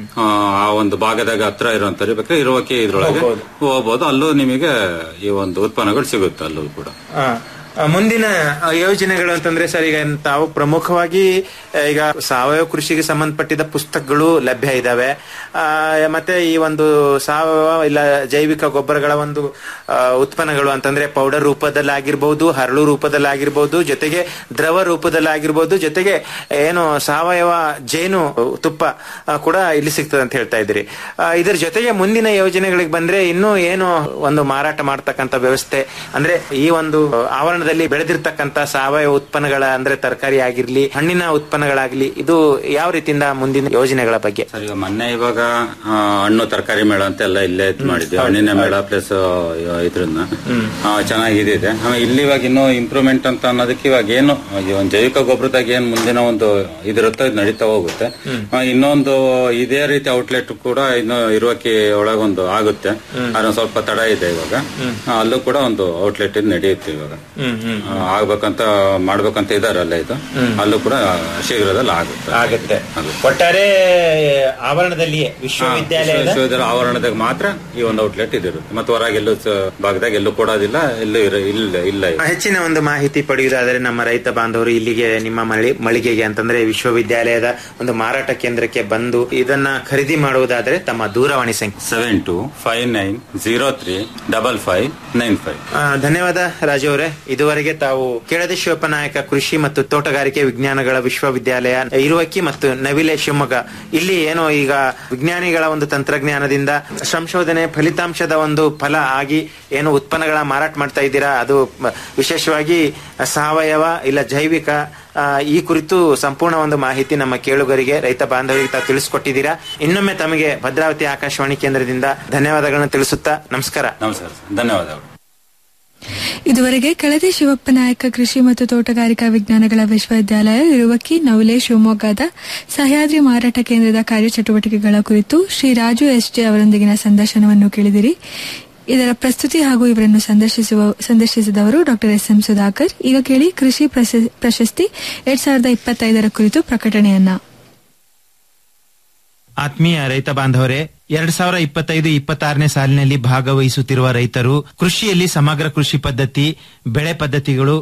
ಆ ಒಂದು ಭಾಗದಾಗ ಹತ್ರ ಇರುವಂತವ್ರು ಬೇಕಾದ್ರೆ ಇರುವಕ್ಕೆ ಇದ್ರೊಳಗೆ ಹೋಗ್ಬೋದು ಅಲ್ಲೂ ನಿಮಗೆ ಈ ಒಂದು ಉತ್ಪನ್ನಗಳು ಸಿಗುತ್ತೆ ಅಲ್ಲೂ ಕೂಡ ಆ, ಆ, ಮುಂದಿನ ಆ, ಯೋಜನೆಗಳು ಅಂತಂದ್ರೆ ಸರ್ ಈಗ ತಾವು ಪ್ರಮುಖವಾಗಿ ಆ, ಈಗ ಸಾವಯವ ಕೃಷಿಗೆ ಸಂಬಂಧಪಟ್ಟಿದ ಪುಸ್ತಕಗಳು ಲಭ್ಯ ಇದಾವೆ ಆ, ಮತ್ತೆ ಈ ಒಂದು ಸಾವಯವ ಇಲ್ಲ ಜೈವಿಕ ಗೊಬ್ಬರಗಳ ಒಂದು ಆ, ಉತ್ಪನ್ನಗಳು ಅಂತಂದ್ರೆ ಪೌಡರ್ ರೂಪದಲ್ಲಾಗಿರ್ಬೋದು ಹರಳು ರೂಪದಲ್ಲಾಗಿರ್ಬೋದು ಜೊತೆಗೆ ದ್ರವ ರೂಪದಲ್ಲಾಗಿರ್ಬೋದು ಜೊತೆಗೆ ಏನು ಸಾವಯವ ಜೇನು ತುಪ್ಪ ಆ, ಕೂಡ ಇಲ್ಲಿ ಸಿಗ್ತದೆ ಅಂತ ಹೇಳ್ತಾ ಇದ್ದೀರಿ ಆ, ಇದರ ಜೊತೆಗೆ ಮುಂದಿನ ಯೋಜನೆಗಳಿಗೆ ಬಂದ್ರೆ ಇನ್ನೂ ಏನು ಒಂದು ಮಾರಾಟ ಮಾಡ್ತಕ್ಕಂಥ ವ್ಯವಸ್ಥೆ ಅಂದ್ರೆ ಈ ಒಂದು ಆವರಣ ಆವರಣದಲ್ಲಿ ಬೆಳೆದಿರ್ತಕ್ಕಂತ ಸಾವಯವ ಉತ್ಪನ್ನಗಳ ಅಂದ್ರೆ ತರಕಾರಿ ಆಗಿರ್ಲಿ ಹಣ್ಣಿನ ಉತ್ಪನ್ನಗಳಾಗ್ಲಿ ಇದು ಯಾವ ರೀತಿಯಿಂದ ಮುಂದಿನ ಯೋಜನೆಗಳ ಬಗ್ಗೆ ಸರ್ ಈಗ ಮೊನ್ನೆ ಇವಾಗ ಆ, ಹಣ್ಣು ತರಕಾರಿ ಮೇಳ ಅಂತ ಎಲ್ಲ ಇಲ್ಲೇ ಇದ್ ಮಾಡಿದ್ವಿ ಹಣ್ಣಿನ ಮೇಳ ಪ್ಲಸ್ ಇದ್ರನ್ನ ಆ, ಚೆನ್ನಾಗಿದೆ ಇದೆ ಆಮೇಲೆ ಇಲ್ಲಿ ಇವಾಗ ಇನ್ನೂ ಇಂಪ್ರೂವ್ಮೆಂಟ್ ಅಂತ ಅನ್ನೋದಕ್ಕೆ ಇವಾಗ ಏನು ಈ ಒಂದು ಜೈವಿಕ ಗೊಬ್ಬರದಾಗ ಏನ್ ಮುಂದಿನ ಒಂದು ಇದಿರುತ್ತೋ ಇದು ನಡೀತಾ ಹೋಗುತ್ತೆ ಆ, ಇನ್ನೊಂದು ಇದೇ ರೀತಿ ಔಟ್ಲೆಟ್ ಕೂಡ ಇನ್ನು ಇರುವಕ್ಕೆ ಒಳಗೊಂದು ಆಗುತ್ತೆ ಅದೊಂದು ಸ್ವಲ್ಪ ತಡ ಇದೆ ಇವಾಗ ಆ, ಅಲ್ಲೂ ಕೂಡ ಒಂದು ಔಟ್ಲೆಟ್ ಇದು ನಡೆಯುತ್ತೆ ಇವಾಗ ಆ, ಆಗ್ಬೇಕಂತ ಮಾಡ್ಬೇಕಂತ ಇದಾರಲ್ಲ ಇದು ಅಲ್ಲೂ ಕೂಡ ಶೀಘ್ರದಲ್ಲಿ ಆಗುತ್ತೆ ಆಗುತ್ತೆ ಒಟ್ಟಾರೆ ಆವರಣದಲ್ಲಿ ವಿಶ್ವವಿದ್ಯಾಲಯದ ವಿಶ್ವವಿದ್ಯಾಲಯ ಆವರಣದಾಗ ಮಾತ್ರ ಈ ಒಂದು ಔಟ್ಲೆಟ್ ಇದಿರುತ್ತೆ ಮತ್ತೆ ಹೊರಗೆ ಎಲ್ಲೂ ಸ- ಭಾಗದಾಗ ಎಲ್ಲೂ ಕೊಡೋದಿಲ್ಲ ಎಲ್ಲೂ ಇರ- ಇಲ್ಲ ಇಲ್ಲ ಇದು. ಹೆಚ್ಚಿನ ಒಂದು ಮಾಹಿತಿ ಪಡೆಯುವುದಾದರೆ ನಮ್ಮ ರೈತ ಬಾಂಧವರು ಇಲ್ಲಿಗೆ ನಿಮ್ಮ ಮಳಿ ಮಳಿಗೆಗೆ ಅಂತಂದ್ರೆ ವಿಶ್ವವಿದ್ಯಾಲಯದ ಒಂದು ಮಾರಾಟ ಕೇಂದ್ರಕ್ಕೆ ಬಂದು ಇದನ್ನ ಖರೀದಿ ಮಾಡುವುದಾದರೆ ತಮ್ಮ ದೂರವಾಣಿ ಸಂಖ್ಯೆ seven two five nine zero three double five nine five ಆ, ಧನ್ಯವಾದ ರಾಜು ಅವರೇ ಇದುವರೆಗೆ ತಾವು ಕೆಳದಿ ಶಿವಪ್ಪನಾಯಕ ಕೃಷಿ ಮತ್ತು ತೋಟಗಾರಿಕೆ ವಿಜ್ಞಾನಗಳ ವಿಶ್ವವಿದ್ಯಾಲಯ ಇರುವಕ್ಕಿ ಮತ್ತು ನವಿಲೆ ಶಿವಮೊಗ್ಗ ಇಲ್ಲಿ ಏನು ಈಗ ವಿಜ್ಞಾನಿಗಳ ಒಂದು ತಂತ್ರಜ್ಞಾನದಿಂದ ಸಂಶೋಧನೆ ಫಲಿತಾಂಶದ ಒಂದು ಫಲ ಆಗಿ ಏನು ಉತ್ಪನ್ನಗಳ ಮಾರಾಟ ಮಾಡ್ತಾ ಇದ್ದೀರಾ ಅದು ಮ- ವಿಶೇಷವಾಗಿ ಸಾವಯವ ಇಲ್ಲ ಜೈವಿಕ ಆ, ಈ ಕುರಿತು ಸಂಪೂರ್ಣ ಒಂದು ಮಾಹಿತಿ ನಮ್ಮ ಕೇಳುಗರಿಗೆ ರೈತ ಬಾಂಧವರಿಗೆ ತಾವು ತಿಳಿಸ್ಕೊಟ್ಟಿದ್ದೀರಾ ಇನ್ನೊಮ್ಮೆ ತಮಗೆ ಭದ್ರಾವತಿ ಆಕಾಶವಾಣಿ ಕೇಂದ್ರದಿಂದ ಧನ್ಯವಾದಗಳನ್ನು ತಿಳಿಸುತ್ತಾ ನಮಸ್ಕಾರ ನಮಸ್ಕಾರ ಧನ್ಯವಾದಗಳು ಇದುವರೆಗೆ ಕೆಳದಿ ಶಿವಪ್ಪ ನಾಯಕ ಕೃಷಿ ಮತ್ತು ತೋಟಗಾರಿಕಾ ವಿಜ್ಞಾನಗಳ ವಿಶ್ವವಿದ್ಯಾಲಯ ಇರುವಕ್ಕಿ ನವಲೆ ಶಿವಮೊಗ್ಗದ ಸಹ್ಯಾದ್ರಿ ಮಾರಾಟ ಕೇಂದ್ರದ ಕಾರ್ಯಚಟುವಟಿಕೆಗಳ ಕುರಿತು ಶ್ರೀ ರಾಜು ಎಸ್ ಜೆ ಅವರೊಂದಿಗಿನ ಸಂದರ್ಶನವನ್ನು ಕೇಳಿದಿರಿ ಇದರ ಪ್ರಸ್ತುತಿ ಹಾಗೂ ಇವರನ್ನು ಸಂದರ್ಶಿಸುವ ಸಂದರ್ಶಿಸಿದವರು ಡಾಕ್ಟರ್ ಎಸ್ ಎಂ ಸುಧಾಕರ್ ಈಗ ಕೇಳಿ ಕೃಷಿ ಪ್ರಶ- ಪ್ರಶಸ್ತಿ ಎರಡ್ ಸಾವಿರದ ಇಪ್ಪತ್ತೈದರ ಕುರಿತು ಪ್ರಕಟಣೆಯನ್ನ ಆತ್ಮೀಯ ರೈತ ಬಾಂಧವರೇ ಎರಡ್ ಸಾವಿರ ಇಪ್ಪತ್ತೈದು ಇಪ್ಪತ್ತಾರನೇ ಸಾಲಿನಲ್ಲಿ ಭಾಗವಹಿಸುತ್ತಿರುವ ರೈತರು ಕೃಷಿಯಲ್ಲಿ ಸಮಗ್ರ ಕೃಷಿ ಪದ್ಧತಿ ಬೆಳೆ ಪದ್ಧತಿಗಳು